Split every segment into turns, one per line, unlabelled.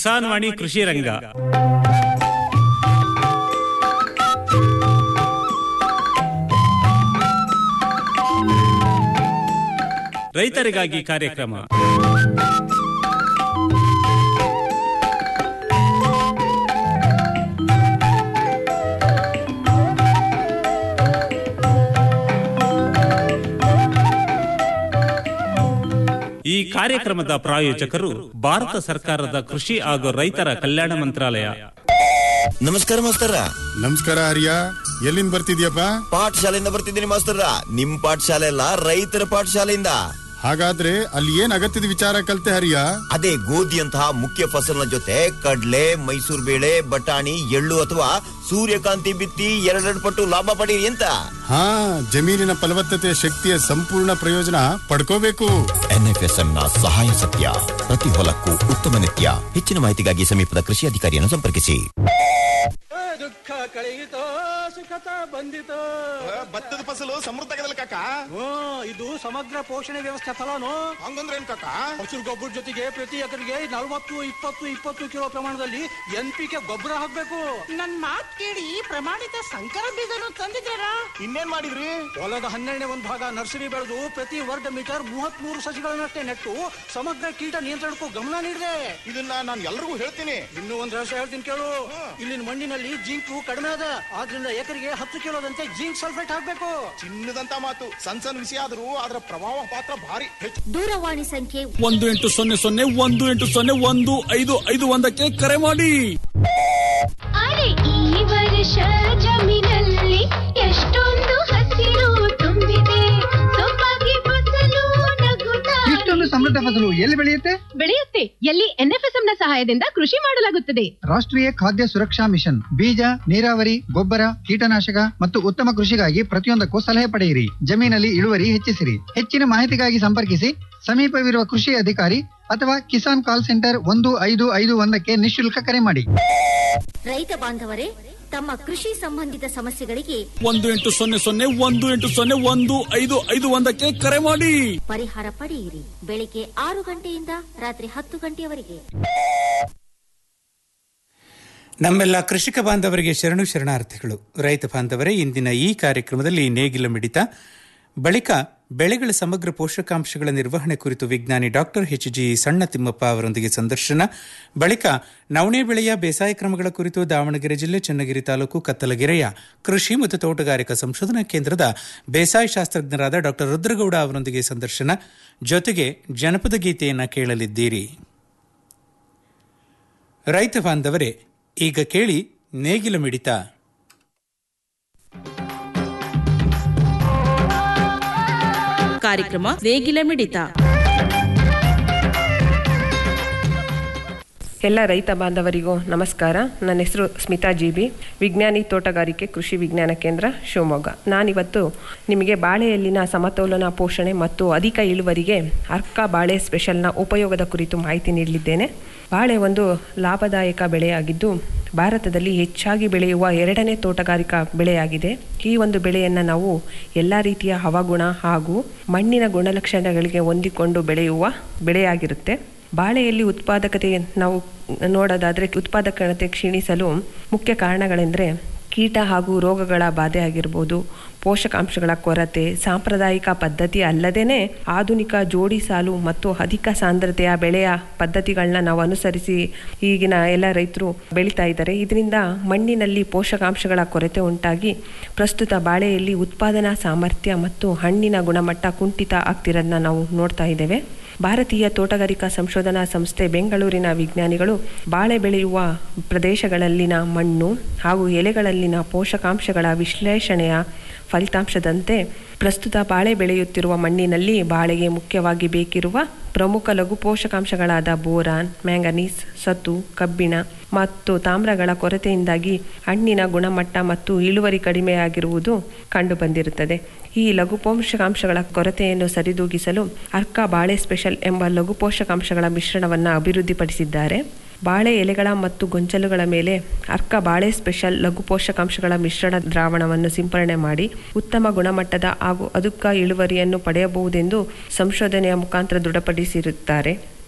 ಕಿಸಾನ್ ವಾಣಿ ಕೃಷಿ ರಂಗ ರೈತರಿಗಾಗಿ ಕಾರ್ಯಕ್ರಮ ಈ ಕಾರ್ಯಕ್ರಮದ ಪ್ರಾಯೋಜಕರು ಭಾರತ ಸರ್ಕಾರದ ಕೃಷಿ ಹಾಗೂ ರೈತರ ಕಲ್ಯಾಣ ಮಂತ್ರಾಲಯ
ನಮಸ್ಕಾರ ಮಾಸ್ತರ
ನಮಸ್ಕಾರ ಹರಿಯ ಎಲ್ಲಿಂದ ಬರ್ತಿದ್ಯಪ್ಪ
ಪಾಠಶಾಲೆಯಿಂದ ಬರ್ತಿದ್ದೀನಿ ಮಾಸ್ತರ ನಿಮ್ ಪಾಠಶಾಲೆ ಅಲ್ಲ ರೈತರ ಪಾಠಶಾಲೆಯಿಂದ
ಹಾಗಾದ್ರೆ ಅಲ್ಲಿ ಏನ್ ಅಗತ್ಯದ ವಿಚಾರ ಕಲ್ತೆ ಹರಿಯ
ಅದೇ ಗೋಧಿಯಂತಹ ಮುಖ್ಯ ಫಸಲಿನ ಜೊತೆ ಕಡ್ಲೆ ಮೈಸೂರು ಬೇಳೆ ಬಟಾಣಿ ಎಳ್ಳು ಅಥವಾ ಸೂರ್ಯಕಾಂತಿ ಬಿತ್ತಿ ಎರಡೆರಡು ಪಟ್ಟು ಲಾಭ ಪಡೀರಿ ಅಂತ
ಹಾ ಜಮೀನಿನ ಫಲವತ್ತತೆ ಶಕ್ತಿಯ ಸಂಪೂರ್ಣ ಪ್ರಯೋಜನ ಪಡ್ಕೋಬೇಕು
ಎನ್ಎಫ್ಎಸ್ಎಂ ನ ಸಹಾಯ ಸತ್ಯ ಪ್ರತಿ ಹೊಲಕ್ಕೂ ಉತ್ತಮ ನಿತ್ಯ ಹೆಚ್ಚಿನ ಮಾಹಿತಿಗಾಗಿ ಸಮೀಪದ ಕೃಷಿ ಅಧಿಕಾರಿಯನ್ನು ಸಂಪರ್ಕಿಸಿ
ದುಃಖ ಕಳೆಯಿತೋ ಸುಖತ ಬಂದಿತೋ
ಭತ್ತದ ಫಸಲು ಸಮೃದ್ಧಗದಲ್ಲ ಕಾಕ
ಹ್ಮ್ ಇದು ಸಮಗ್ರ ಪೋಷಣೆ ವ್ಯವಸ್ಥೆ ಫಲನು
ಹಂಗಂದ್ರೆ ಏನ್ ಕಾಕ
ಹಸಿರು ಗೊಬ್ಬರ ಜೊತೆಗೆ ಪ್ರತಿ ಎಕರೆಗೆ ನಲವತ್ತು ಇಪ್ಪತ್ತು ಇಪ್ಪತ್ತು ಕಿಲೋ ಪ್ರಮಾಣದಲ್ಲಿ ಎನ್ ಪಿ ಕೆ ಗೊಬ್ಬರ ಹಾಕ್ಬೇಕು
ನನ್ ಮಾತ್ ಕೇಳಿ ಪ್ರಮಾಣಿತ ಸಂಕರ ಬೀಜನು ತಂದಿದ್ದೀರಾ
ಇನ್ನೇನ್ ಮಾಡಿದ್ರಿ
ಹೊಲದ ಹನ್ನೆರಡನೇ ಒಂದು ಭಾಗ ನರ್ಸರಿ ಬೆಳೆದು ಪ್ರತಿ ವರ್ಗ ಮೀಟರ್ ಮೂವತ್ತ್ ಮೂರು ಸಸಿಗಳನ್ನಷ್ಟೇ ನೆಟ್ಟು ಸಮಗ್ರ ಕೀಟ ನಿಯಂತ್ರಣಕ್ಕೂ ಗಮನ ನೀಡಿದೆ
ಇದನ್ನ ನಾನು ಎಲ್ರಿಗೂ ಹೇಳ್ತೀನಿ
ಇನ್ನು ಒಂದ್ ರಹಸ್ಯ ಹೇಳ್ತೀನಿ ಕೇಳು ಇಲ್ಲಿನ ಮಣ್ಣಿನಲ್ಲಿ ಜಿಂಕು ಕಡಿಮೆ ಅದ ಆದ್ರಿಂದ ಎಕರೆಗೆ ಹತ್ತು ಕಿಲೋದಂತೆ ಜಿಂಕ್ ಸಲ್ಫೇಟ್ ಹಾಕ್ಬೇಕು
ಚಿನ್ನದಂತ ಮಾತು ಸಣ್ಣ ಸಣ್ಣ ವಿಷಯ ಆದ್ರೂ ಅದರ ಪ್ರಭಾವ ಪಾತ್ರ ಭಾರಿ ಹೆಚ್ಚು
ದೂರವಾಣಿ ಸಂಖ್ಯೆ
ಒಂದು ಎಂಟು ಸೊನ್ನೆ ಸೊನ್ನೆ ಒಂದು ಎಂಟು ಸೊನ್ನೆ ಒಂದು ಐದು ಐದು ಒಂದಕ್ಕೆ ಕರೆ ಮಾಡಿ
ಅರೆ ಈ ವರ್ಷ ಜಮೀನಲ್ಲಿ ಎಷ್ಟೊಂದು ಹಸಿರು ತುಂಬಿದೆ ಸೊಬಗೆ ಫಸಲು ನಗುತ್ತಾ
ಇಷ್ಟೊಂದು ಸಮೃದ್ಧ ಫಸಲು ಎಲ್ಲಿ ಬೆಳೆಯುತ್ತೆ
ಬೆಳೆಯುತ್ತೆ ಎಲ್ಲಿ ಎನ್ಎಫ್ಎಸ್ಎಂ ನ ಸಹಾಯದಿಂದ ಕೃಷಿ ಮಾಡಲಾಗುತ್ತದೆ
ರಾಷ್ಟ್ರೀಯ ಖಾದ್ಯ ಸುರಕ್ಷಾ ಮಿಷನ್ ಬೀಜ ನೀರಾವರಿ ಗೊಬ್ಬರ ಕೀಟನಾಶಕ ಮತ್ತು ಉತ್ತಮ ಕೃಷಿಗಾಗಿ ಪ್ರತಿಯೊಂದಕ್ಕೂ ಸಲಹೆ ಪಡೆಯಿರಿ ಜಮೀನಲ್ಲಿ ಇಳುವರಿ ಹೆಚ್ಚಿಸಿರಿ ಹೆಚ್ಚಿನ ಮಾಹಿತಿಗಾಗಿ ಸಂಪರ್ಕಿಸಿ ಸಮೀಪವಿರುವ ಕೃಷಿ ಅಧಿಕಾರಿ ಅಥವಾ ಕಿಸಾನ್ ಕಾಲ್ ಸೆಂಟರ್ ಒಂದು ಐದು ಐದು ಒಂದಕ್ಕೆ ನಿಶುಲ್ಕ ಕರೆ ಮಾಡಿ
ರೈತ ಬಾಂಧವರೇ ತಮ್ಮ ಕೃಷಿ ಸಂಬಂಧಿತ ಸಮಸ್ಯೆಗಳಿಗೆ
ಒಂದು ಎಂಟು ಸೊನ್ನೆ ಸೊನ್ನೆ ಒಂದು ಎಂಟು ಸೊನ್ನೆ ಒಂದು ಐದು ಐದು ಒಂದಕ್ಕೆ ಕರೆ ಮಾಡಿ
ಪರಿಹಾರ ಪಡೆಯಿರಿ ಬೆಳಿಗ್ಗೆ ಆರು ಗಂಟೆಯಿಂದ ರಾತ್ರಿ ಹತ್ತು ಗಂಟೆಯವರೆಗೆ
ನಮ್ಮೆಲ್ಲ ಕೃಷಿಕ ಬಾಂಧವರಿಗೆ ಶರಣು ಶರಣಾರ್ಥಿಗಳು ರೈತ ಬಾಂಧವರೇ ಇಂದಿನ ಈ ಕಾರ್ಯಕ್ರಮದಲ್ಲಿ ನೇಗಿಲ ಮಿಡಿತ ಬಳಿಕ ಬೆಳೆಗಳ ಸಮಗ್ರ ಪೋಷಕಾಂಶಗಳ ನಿರ್ವಹಣೆ ಕುರಿತು ವಿಜ್ಞಾನಿ ಡಾಕ್ಟರ್ ಎಚ್ ಜಿ ಸಣ್ಣ ತಿಮ್ಮಪ್ಪ ಅವರೊಂದಿಗೆ ಸಂದರ್ಶನ ಬಳಿಕ ನವಣೆ ಬೆಳೆಯ ಬೇಸಾಯ ಕ್ರಮಗಳ ಕುರಿತು ದಾವಣಗೆರೆ ಜಿಲ್ಲೆ ಚನ್ನಗಿರಿ ತಾಲೂಕು ಕತ್ತಲಗೆರೆಯ ಕೃಷಿ ಮತ್ತು ತೋಟಗಾರಿಕಾ ಸಂಶೋಧನಾ ಕೇಂದ್ರದ ಬೇಸಾಯ ಶಾಸ್ತ್ರಜ್ಞರಾದ ಡಾಕ್ಟರ್ ರುದ್ರಗೌಡ ಅವರೊಂದಿಗೆ ಸಂದರ್ಶನ ಜೊತೆಗೆ ಜನಪದ ಗೀತೆಯನ್ನು ಕೇಳಲಿದ್ದೀರಿ ರೈತ ಬಾಂಧವರೇ ಈಗ ಕೇಳಿ ನೇಗಿಲ ಮಿಡಿತ
ಕಾರ್ಯಕ್ರಮ ನೇಗಿಲ ಮಿಡಿತ
ಎಲ್ಲ ರೈತ ಬಾಂಧವರಿಗೂ ನಮಸ್ಕಾರ ನನ್ನ ಹೆಸರು ಸ್ಮಿತಾ ಜಿ ಬಿ ವಿಜ್ಞಾನಿ ತೋಟಗಾರಿಕೆ ಕೃಷಿ ವಿಜ್ಞಾನ ಕೇಂದ್ರ ಶಿವಮೊಗ್ಗ ನಾನಿವತ್ತು ನಿಮಗೆ ಬಾಳೆಯಲ್ಲಿನ ಸಮತೋಲನ ಪೋಷಣೆ ಮತ್ತು ಅಧಿಕ ಇಳುವರಿಗೆ ಅರ್ಕ ಬಾಳೆ ಸ್ಪೆಷಲ್ನ ಉಪಯೋಗದ ಕುರಿತು ಮಾಹಿತಿ ನೀಡಲಿದ್ದೇನೆ ಬಾಳೆ ಒಂದು ಲಾಭದಾಯಕ ಬೆಳೆಯಾಗಿದ್ದು ಭಾರತದಲ್ಲಿ ಹೆಚ್ಚಾಗಿ ಬೆಳೆಯುವ ಎರಡನೇ ತೋಟಗಾರಿಕಾ ಬೆಳೆಯಾಗಿದೆ ಈ ಒಂದು ಬೆಳೆಯನ್ನು ನಾವು ಎಲ್ಲ ರೀತಿಯ ಹವಾಗುಣ ಹಾಗೂ ಮಣ್ಣಿನ ಗುಣಲಕ್ಷಣಗಳಿಗೆ ಹೊಂದಿಕೊಂಡು ಬೆಳೆಯುವ ಬೆಳೆಯಾಗಿರುತ್ತೆ ಬಾಳೆಯಲ್ಲಿ ಉತ್ಪಾದಕತೆ ನಾವು ನೋಡೋದಾದರೆ ಉತ್ಪಾದಕತೆ ಕ್ಷೀಣಿಸಲು ಮುಖ್ಯ ಕಾರಣಗಳೆಂದರೆ ಕೀಟ ಹಾಗೂ ರೋಗಗಳ ಬಾಧೆ ಆಗಿರ್ಬೋದು ಪೋಷಕಾಂಶಗಳ ಕೊರತೆ ಸಾಂಪ್ರದಾಯಿಕ ಪದ್ಧತಿ ಅಲ್ಲದೇ ಆಧುನಿಕ ಜೋಡಿ ಸಾಲು ಮತ್ತು ಅಧಿಕ ಸಾಂದ್ರತೆಯ ಬೆಳೆಯ ಪದ್ಧತಿಗಳನ್ನ ನಾವು ಅನುಸರಿಸಿ ಈಗಿನ ಎಲ್ಲ ರೈತರು ಬೆಳೀತಾ ಇದ್ದಾರೆ ಇದರಿಂದ ಮಣ್ಣಿನಲ್ಲಿ ಪೋಷಕಾಂಶಗಳ ಕೊರತೆ ಉಂಟಾಗಿ ಪ್ರಸ್ತುತ ಬಾಳೆಯಲ್ಲಿ ಉತ್ಪಾದನಾ ಸಾಮರ್ಥ್ಯ ಮತ್ತು ಹಣ್ಣಿನ ಗುಣಮಟ್ಟ ಕುಂಠಿತ ಆಗ್ತಿರೋದನ್ನ ನಾವು ನೋಡ್ತಾ ಇದ್ದೇವೆ ಭಾರತೀಯ ತೋಟಗಾರಿಕಾ ಸಂಶೋಧನಾ ಸಂಸ್ಥೆ ಬೆಂಗಳೂರಿನ ವಿಜ್ಞಾನಿಗಳು ಬಾಳೆ ಬೆಳೆಯುವ ಪ್ರದೇಶಗಳಲ್ಲಿನ ಮಣ್ಣು ಹಾಗೂ ಎಲೆಗಳಲ್ಲಿನ ಪೋಷಕಾಂಶಗಳ ವಿಶ್ಲೇಷಣೆಯ ಫಲಿತಾಂಶದಂತೆ ಪ್ರಸ್ತುತ ಬಾಳೆ ಬೆಳೆಯುತ್ತಿರುವ ಮಣ್ಣಿನಲ್ಲಿ ಬಾಳೆಗೆ ಮುಖ್ಯವಾಗಿ ಬೇಕಿರುವ ಪ್ರಮುಖ ಲಘು ಪೋಷಕಾಂಶಗಳಾದ ಬೋರಾನ್ ಮ್ಯಾಂಗನೀಸ್ ಸತು ಕಬ್ಬಿಣ ಮತ್ತು ತಾಮ್ರಗಳ ಕೊರತೆಯಿಂದಾಗಿ ಹಣ್ಣಿನ ಗುಣಮಟ್ಟ ಮತ್ತು ಇಳುವರಿ ಕಡಿಮೆಯಾಗಿರುವುದು ಕಂಡುಬಂದಿರುತ್ತದೆ ಈ ಲಘು ಪೋಷಕಾಂಶಗಳ ಕೊರತೆಯನ್ನು ಸರಿದೂಗಿಸಲು ಅರ್ಕ ಬಾಳೆ ಸ್ಪೆಷಲ್ ಎಂಬ ಲಘು ಪೋಷಕಾಂಶಗಳ ಮಿಶ್ರಣವನ್ನು ಅಭಿವೃದ್ಧಿಪಡಿಸಿದ್ದಾರೆ ಬಾಳೆ ಎಲೆಗಳ ಮತ್ತು ಗೊಂಚಲುಗಳ ಮೇಲೆ ಅರ್ಕ ಬಾಳೆ ಸ್ಪೆಷಲ್ ಲಘು ಪೋಷಕಾಂಶಗಳ ಮಿಶ್ರಣ ದ್ರಾವಣವನ್ನು ಸಿಂಪರಣೆ ಮಾಡಿ ಉತ್ತಮ ಗುಣಮಟ್ಟದ ಹಾಗೂ ಅದುಕ್ಕ ಇಳುವರಿಯನ್ನು ಪಡೆಯಬಹುದೆಂದು ಸಂಶೋಧನೆಯ ಮುಖಾಂತರ ದೃಢಪಡಿಸಿರುತ್ತಾರೆ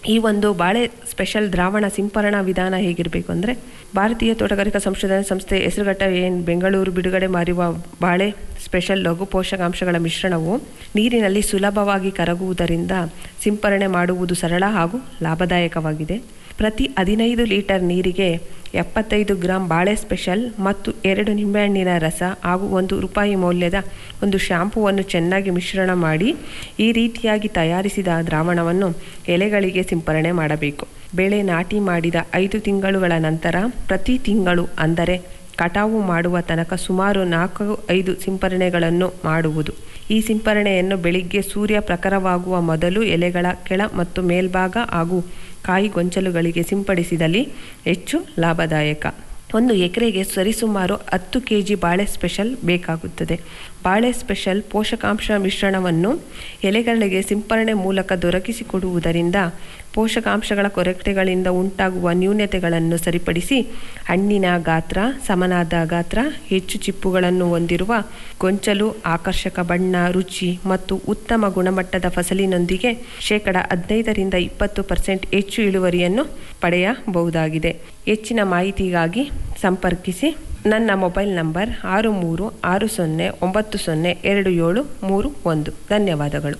ಈ ಒಂದು ಬಾಳೆ ಸ್ಪೆಷಲ್ ದ್ರಾವಣ ಸಿಂಪರಣಾ ವಿಧಾನ ಹೇಗಿರಬೇಕು ಅಂದರೆ ಭಾರತೀಯ ತೋಟಗಾರಿಕಾ ಸಂಶೋಧನಾ ಸಂಸ್ಥೆ ಹೆಸರುಘಟ್ಟ ಏನು ಬೆಂಗಳೂರು ಬಿಡುಗಡೆ ಮಾಡಿರುವ ಬಾಳೆ ಸ್ಪೆಷಲ್ ಲಘು ಪೋಷಕಾಂಶಗಳ ಮಿಶ್ರಣವು ನೀರಿನಲ್ಲಿ ಸುಲಭವಾಗಿ ಕರಗುವುದರಿಂದ ಸಿಂಪರಣೆ ಮಾಡುವುದು ಸರಳ ಹಾಗೂ ಲಾಭದಾಯಕವಾಗಿದೆ ಪ್ರತಿ ಹದಿನೈದು ಲೀಟರ್ ನೀರಿಗೆ ಎಪ್ಪತ್ತೈದು ಗ್ರಾಂ ಬಾಳೆ ಸ್ಪೆಷಲ್ ಮತ್ತು ಎರಡು ನಿಂಬೆಹಣ್ಣಿನ ರಸ ಹಾಗೂ ಒಂದು ರೂಪಾಯಿ ಮೌಲ್ಯದ ಒಂದು ಶ್ಯಾಂಪೂವನ್ನು ಚೆನ್ನಾಗಿ ಮಿಶ್ರಣ ಮಾಡಿ ಈ ರೀತಿಯಾಗಿ ತಯಾರಿಸಿದ ದ್ರಾವಣವನ್ನು ಎಲೆಗಳಿಗೆ ಸಿಂಪರಣೆ ಮಾಡಬೇಕು ಬೆಳೆ ನಾಟಿ ಮಾಡಿದ ಐದು ತಿಂಗಳುಗಳ ನಂತರ ಪ್ರತಿ ತಿಂಗಳು ಅಂದರೆ ಕಟಾವು ಮಾಡುವ ತನಕ ಸುಮಾರು ನಾಲ್ಕು ಐದು ಸಿಂಪರಣೆಗಳನ್ನು ಮಾಡುವುದು ಈ ಸಿಂಪರಣೆಯನ್ನು ಬೆಳಿಗ್ಗೆ ಸೂರ್ಯ ಪ್ರಖರವಾಗುವ ಮೊದಲು ಎಲೆಗಳ ಕೆಳ ಮತ್ತು ಮೇಲ್ಭಾಗ ಹಾಗೂ ಕಾಯಿ ಗೊಂಚಲುಗಳಿಗೆ ಸಿಂಪಡಿಸಿದಲ್ಲಿ ಹೆಚ್ಚು ಲಾಭದಾಯಕ ಒಂದು ಎಕರೆಗೆ ಸರಿಸುಮಾರು ಹತ್ತು ಕೆ ಜಿ ಬಾಳೆ ಸ್ಪೆಷಲ್ ಬೇಕಾಗುತ್ತದೆ ಬಾಳೆ ಸ್ಪೆಷಲ್ ಪೋಷಕಾಂಶ ಮಿಶ್ರಣವನ್ನು ಎಲೆಗಳಿಗೆ ಸಿಂಪರಣೆ ಮೂಲಕ ದೊರಕಿಸಿಕೊಡುವುದರಿಂದ ಪೋಷಕಾಂಶಗಳ ಕೊರತೆಗಳಿಂದ ಉಂಟಾಗುವ ನ್ಯೂನತೆಗಳನ್ನು ಸರಿಪಡಿಸಿ ಹಣ್ಣಿನ ಗಾತ್ರ ಸಮನಾದ ಗಾತ್ರ ಹೆಚ್ಚು ಚಿಪ್ಪುಗಳನ್ನು ಹೊಂದಿರುವ ಗೊಂಚಲು ಆಕರ್ಷಕ ಬಣ್ಣ ರುಚಿ ಮತ್ತು ಉತ್ತಮ ಗುಣಮಟ್ಟದ ಫಸಲಿನೊಂದಿಗೆ ಶೇಕಡ ಹದಿನೈದರಿಂದ ಇಪ್ಪತ್ತು ಪರ್ಸೆಂಟ್ ಹೆಚ್ಚು ಇಳುವರಿಯನ್ನು ಪಡೆಯಬಹುದಾಗಿದೆ ಹೆಚ್ಚಿನ ಮಾಹಿತಿಗಾಗಿ ಸಂಪರ್ಕಿಸಿ ನನ್ನ ಮೊಬೈಲ್ ನಂಬರ್ ಆರು ಮೂರು ಆರು ಸೊನ್ನೆ ಒಂಬತ್ತು ಸೊನ್ನೆ ಎರಡು ಏಳು ಮೂರು ಒಂದು ಧನ್ಯವಾದಗಳು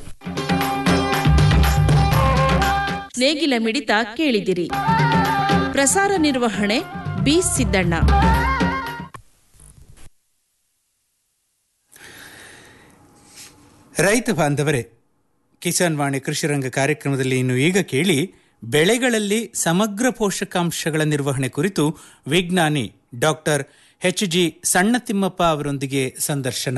ನೇಗಿಲ ಮಿಡಿತ ಕೇಳಿದಿರಿ ಪ್ರಸಾರ ನಿರ್ವಹಣೆ ಬಿ ಸಿದ್ದಣ್ಣ
ರೈತ ಬಾಂಧವರೇ ಕಿಸಾನ್ ವಾಣಿ ಕೃಷಿರಂಗ ಕಾರ್ಯಕ್ರಮದಲ್ಲಿ ಇನ್ನು ಈಗ ಕೇಳಿ ಬೆಳೆಗಳಲ್ಲಿ ಸಮಗ್ರ ಪೋಷಕಾಂಶಗಳ ನಿರ್ವಹಣೆ ಕುರಿತು ವಿಜ್ಞಾನಿ ಡಾಕ್ಟರ್ ಎಚ್ ಜಿ ಸಣ್ಣತಿಮ್ಮಪ್ಪ ಅವರೊಂದಿಗೆ ಸಂದರ್ಶನ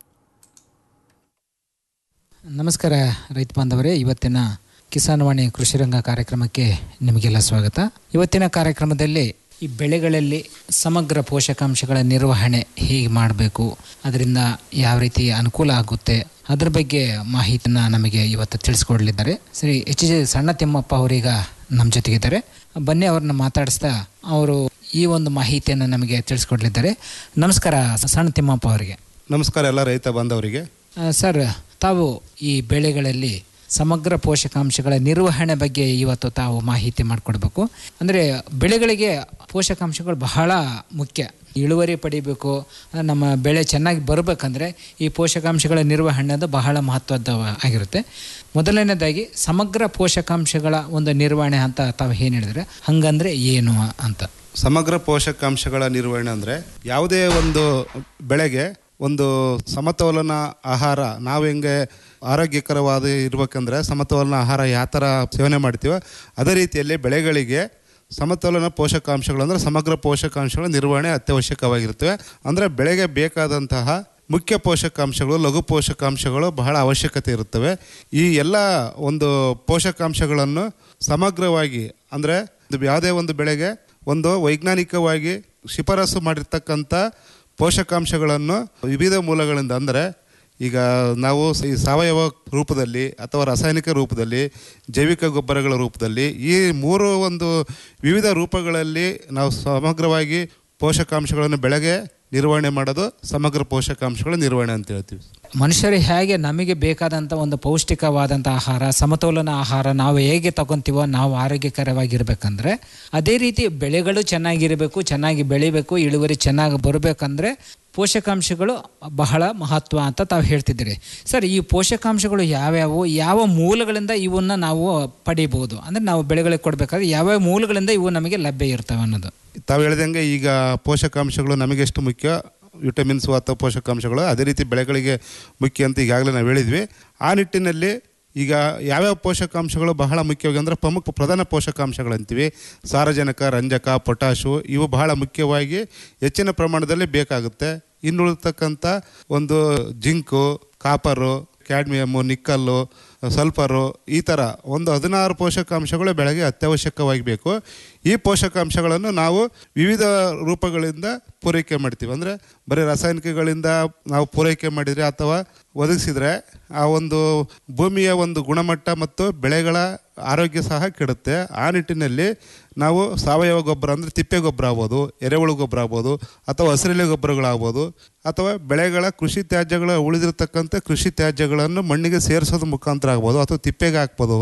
ನಮಸ್ಕಾರ ರೈತ ಬಾಂಧವರೇ ಇವತ್ತಿನ ಕಿಸಾನ್ ವಾಣಿ ಕೃಷಿರಂಗ ಕಾರ್ಯಕ್ರಮಕ್ಕೆ ನಿಮಗೆಲ್ಲ ಸ್ವಾಗತ ಇವತ್ತಿನ ಕಾರ್ಯಕ್ರಮದಲ್ಲಿ ಈ ಬೆಳೆಗಳಲ್ಲಿ ಸಮಗ್ರ ಪೋಷಕಾಂಶಗಳ ನಿರ್ವಹಣೆ ಹೇಗೆ ಮಾಡಬೇಕು ಅದರಿಂದ ಯಾವ ರೀತಿ ಅನುಕೂಲ ಆಗುತ್ತೆ ಅದ್ರ ಬಗ್ಗೆ ಮಾಹಿತಿನ ನಮಗೆ ಇವತ್ತು ತಿಳಿಸ್ಕೊಡ್ಲಿದ್ದಾರೆ ಸರಿ ಎಚ್ ಜೆ ಸಣ್ಣ ತಿಮ್ಮಪ್ಪ ಅವರೀಗ ನಮ್ಮ ಜೊತೆಗಿದ್ದಾರೆ ಬನ್ನಿ ಅವ್ರನ್ನ ಮಾತಾಡಿಸ್ತಾ ಅವರು ಈ ಒಂದು ಮಾಹಿತಿಯನ್ನು ನಮಗೆ ತಿಳಿಸ್ಕೊಡ್ಲಿದ್ದಾರೆ ನಮಸ್ಕಾರ ಸಣ್ಣ ತಿಮ್ಮಪ್ಪ ಅವರಿಗೆ
ನಮಸ್ಕಾರ ಎಲ್ಲ ರೈತ ಬಾಂಧವರಿಗೆ
ಆ, ಸರ್ ತಾವು ಈ ಬೆಳೆಗಳಲ್ಲಿ ಸಮಗ್ರ ಪೋಷಕಾಂಶಗಳ ನಿರ್ವಹಣೆ ಬಗ್ಗೆ ಇವತ್ತು ತಾವು ಮಾಹಿತಿ ಮಾಡಿಕೊಡ್ಬೇಕು ಅಂದರೆ ಬೆಳೆಗಳಿಗೆ ಪೋಷಕಾಂಶಗಳು ಬಹಳ ಮುಖ್ಯ ಇಳುವರಿ ಪಡಿಬೇಕು ಅಂದ್ರೆ ನಮ್ಮ ಬೆಳೆ ಚೆನ್ನಾಗಿ ಬರಬೇಕಂದ್ರೆ ಈ ಪೋಷಕಾಂಶಗಳ ನಿರ್ವಹಣೆ ಅದು ಬಹಳ ಮಹತ್ವದ ಆಗಿರುತ್ತೆ ಮೊದಲನೇದಾಗಿ ಸಮಗ್ರ ಪೋಷಕಾಂಶಗಳ ಒಂದು ನಿರ್ವಹಣೆ ಅಂತ ತಾವು ಏನು ಹೇಳಿದ್ರೆ ಹಂಗಂದ್ರೆ ಏನು ಅಂತ
ಸಮಗ್ರ ಪೋಷಕಾಂಶಗಳ ನಿರ್ವಹಣೆ ಅಂದರೆ ಯಾವುದೇ ಒಂದು ಬೆಳೆಗೆ ಒಂದು ಸಮತೋಲನ ಆಹಾರ ನಾವು ಹೆಂಗೆ ಆರೋಗ್ಯಕರವಾದ ಇರ್ಬೇಕಂದ್ರೆ ಸಮತೋಲನ ಆಹಾರ ಯಾವ ಥರ ಸೇವನೆ ಮಾಡ್ತೀವೋ ಅದೇ ರೀತಿಯಲ್ಲಿ ಬೆಳೆಗಳಿಗೆ ಸಮತೋಲನ ಪೋಷಕಾಂಶಗಳು ಅಂದರೆ ಸಮಗ್ರ ಪೋಷಕಾಂಶಗಳ ನಿರ್ವಹಣೆ ಅತ್ಯವಶ್ಯಕವಾಗಿರ್ತವೆ ಅಂದರೆ ಬೆಳೆಗೆ ಬೇಕಾದಂತಹ ಮುಖ್ಯ ಪೋಷಕಾಂಶಗಳು ಲಘು ಪೋಷಕಾಂಶಗಳು ಬಹಳ ಅವಶ್ಯಕತೆ ಇರುತ್ತವೆ ಈ ಎಲ್ಲ ಒಂದು ಪೋಷಕಾಂಶಗಳನ್ನು ಸಮಗ್ರವಾಗಿ ಅಂದರೆ ಯಾವುದೇ ಒಂದು ಬೆಳೆಗೆ ಒಂದು ವೈಜ್ಞಾನಿಕವಾಗಿ ಶಿಫಾರಸು ಮಾಡಿರ್ತಕ್ಕಂಥ ಪೋಷಕಾಂಶಗಳನ್ನು ವಿವಿಧ ಮೂಲಗಳಿಂದ ಅಂದರೆ ಈಗ ನಾವು ಸ- ಈ ಸಾವಯವ ರೂಪದಲ್ಲಿ ಅಥವಾ ರಾಸಾಯನಿಕ ರೂಪದಲ್ಲಿ ಜೈವಿಕ ಗೊಬ್ಬರಗಳ ರೂಪದಲ್ಲಿ ಈ ಮೂರು ಒಂದು ವಿವಿಧ ರೂಪಗಳಲ್ಲಿ ನಾವು ಸಮಗ್ರವಾಗಿ ಪೋಷಕಾಂಶಗಳನ್ನು ಬೆಳೆಗೆ ನಿರ್ವಹಣೆ ಮಾಡೋದು ಸಮಗ್ರ ಪೋಷಕಾಂಶಗಳ ನಿರ್ವಹಣೆ ಅಂತ ಹೇಳ್ತೀವಿ
ಮನುಷ್ಯರು ಹೇಗೆ ನಮಗೆ ಬೇಕಾದಂಥ ಒಂದು ಪೌಷ್ಟಿಕವಾದಂಥ ಆಹಾರ ಸಮತೋಲನ ಆಹಾರ ನಾವು ಹೇಗೆ ತಗೊಂತೀವೋ ನಾವು ಆರೋಗ್ಯಕರವಾಗಿರ್ಬೇಕಂದ್ರೆ ಅದೇ ರೀತಿ ಬೆಳೆಗಳು ಚೆನ್ನಾಗಿರಬೇಕು ಚೆನ್ನಾಗಿ ಬೆಳಿಬೇಕು ಇಳುವರಿ ಚೆನ್ನಾಗಿ ಬರಬೇಕಂದ್ರೆ ಪೋಷಕಾಂಶಗಳು ಬಹಳ ಮಹತ್ವ ಅಂತ ತಾವು ಹೇಳ್ತಿದ್ದೀರಿ ಸರ್ ಈ ಪೋಷಕಾಂಶಗಳು ಯಾವ್ಯಾವು ಯಾವ ಮೂಲಗಳಿಂದ ಇವನ್ನ ನಾವು ಪಡಿಬೋದು ಅಂದರೆ ನಾವು ಬೆಳೆಗಳಿಗೆ ಕೊಡಬೇಕಾದ್ರೆ ಯಾವ್ಯಾವ ಮೂಲಗಳಿಂದ ಇವು ನಮಗೆ ಲಭ್ಯ ಇರ್ತವೆ ಅನ್ನೋದು
ತಾವು ಹೇಳ್ದಂಗೆ ಈಗ ಪೋಷಕಾಂಶಗಳು ನಮಗೆ ಎಷ್ಟು ಮುಖ್ಯ ವಿಟಮಿನ್ಸು ಅಥವಾ ಪೋಷಕಾಂಶಗಳು ಅದೇ ರೀತಿ ಬೆಳೆಗಳಿಗೆ ಮುಖ್ಯ ಅಂತ ಈಗಾಗಲೇ ನಾವು ಹೇಳಿದ್ವಿ ಆ ನಿಟ್ಟಿನಲ್ಲಿ ಈಗ ಯಾವ್ಯಾವ ಪೋಷಕಾಂಶಗಳು ಬಹಳ ಮುಖ್ಯವಾಗಿ ಅಂದರೆ ಪ್ರಮುಖ ಪ್ರಧಾನ ಪೋಷಕಾಂಶಗಳಂತೀವಿ ಸಾರಜನಕ ರಂಜಕ ಪೊಟ್ಯಾಶು ಇವು ಬಹಳ ಮುಖ್ಯವಾಗಿ ಹೆಚ್ಚಿನ ಪ್ರಮಾಣದಲ್ಲಿ ಬೇಕಾಗುತ್ತೆ ಇನ್ನುಳಿತಕ್ಕಂಥ ಒಂದು zinc copper cadmium nickel sulphur ಈ ಥರ ಒಂದು ಹದಿನಾರು ಪೋಷಕಾಂಶಗಳು ಬೆಳೆಗೆ ಅತ್ಯವಶ್ಯಕವಾಗಿ ಬೇಕು ಈ ಪೋಷಕಾಂಶಗಳನ್ನು ನಾವು ವಿವಿಧ ರೂಪಗಳಿಂದ ಪೂರೈಕೆ ಮಾಡ್ತೀವಿ ಅಂದರೆ ಬರೀ ರಾಸಾಯನಿಕಗಳಿಂದ ನಾವು ಪೂರೈಕೆ ಮಾಡಿದರೆ ಅಥವಾ ಒದಗಿಸಿದರೆ ಆ ಒಂದು ಭೂಮಿಯ ಒಂದು ಗುಣಮಟ್ಟ ಮತ್ತು ಬೆಳೆಗಳ ಆರೋಗ್ಯ ಸಹ ಕೆಡುತ್ತೆ ಆ ನಿಟ್ಟಿನಲ್ಲಿ ನಾವು ಸಾವಯವ ಗೊಬ್ಬರ ಅಂದರೆ ತಿಪ್ಪೆ ಗೊಬ್ಬರ ಆಗ್ಬೋದು ಎರೆಹುಳು ಗೊಬ್ಬರ ಆಗ್ಬೋದು ಅಥವಾ ಹಸಿರೆಲೆ ಗೊಬ್ಬರಗಳಾಗ್ಬೋದು ಅಥವಾ ಬೆಳೆಗಳ ಕೃಷಿ ತ್ಯಾಜ್ಯಗಳ ಉಳಿದಿರತಕ್ಕಂಥ ಕೃಷಿ ತ್ಯಾಜ್ಯಗಳನ್ನು ಮಣ್ಣಿಗೆ ಸೇರಿಸೋದ್ರ ಮುಖಾಂತರ ಆಗ್ಬೋದು ಅಥವಾ ತಿಪ್ಪೆಗೆ ಹಾಕ್ಬೋದು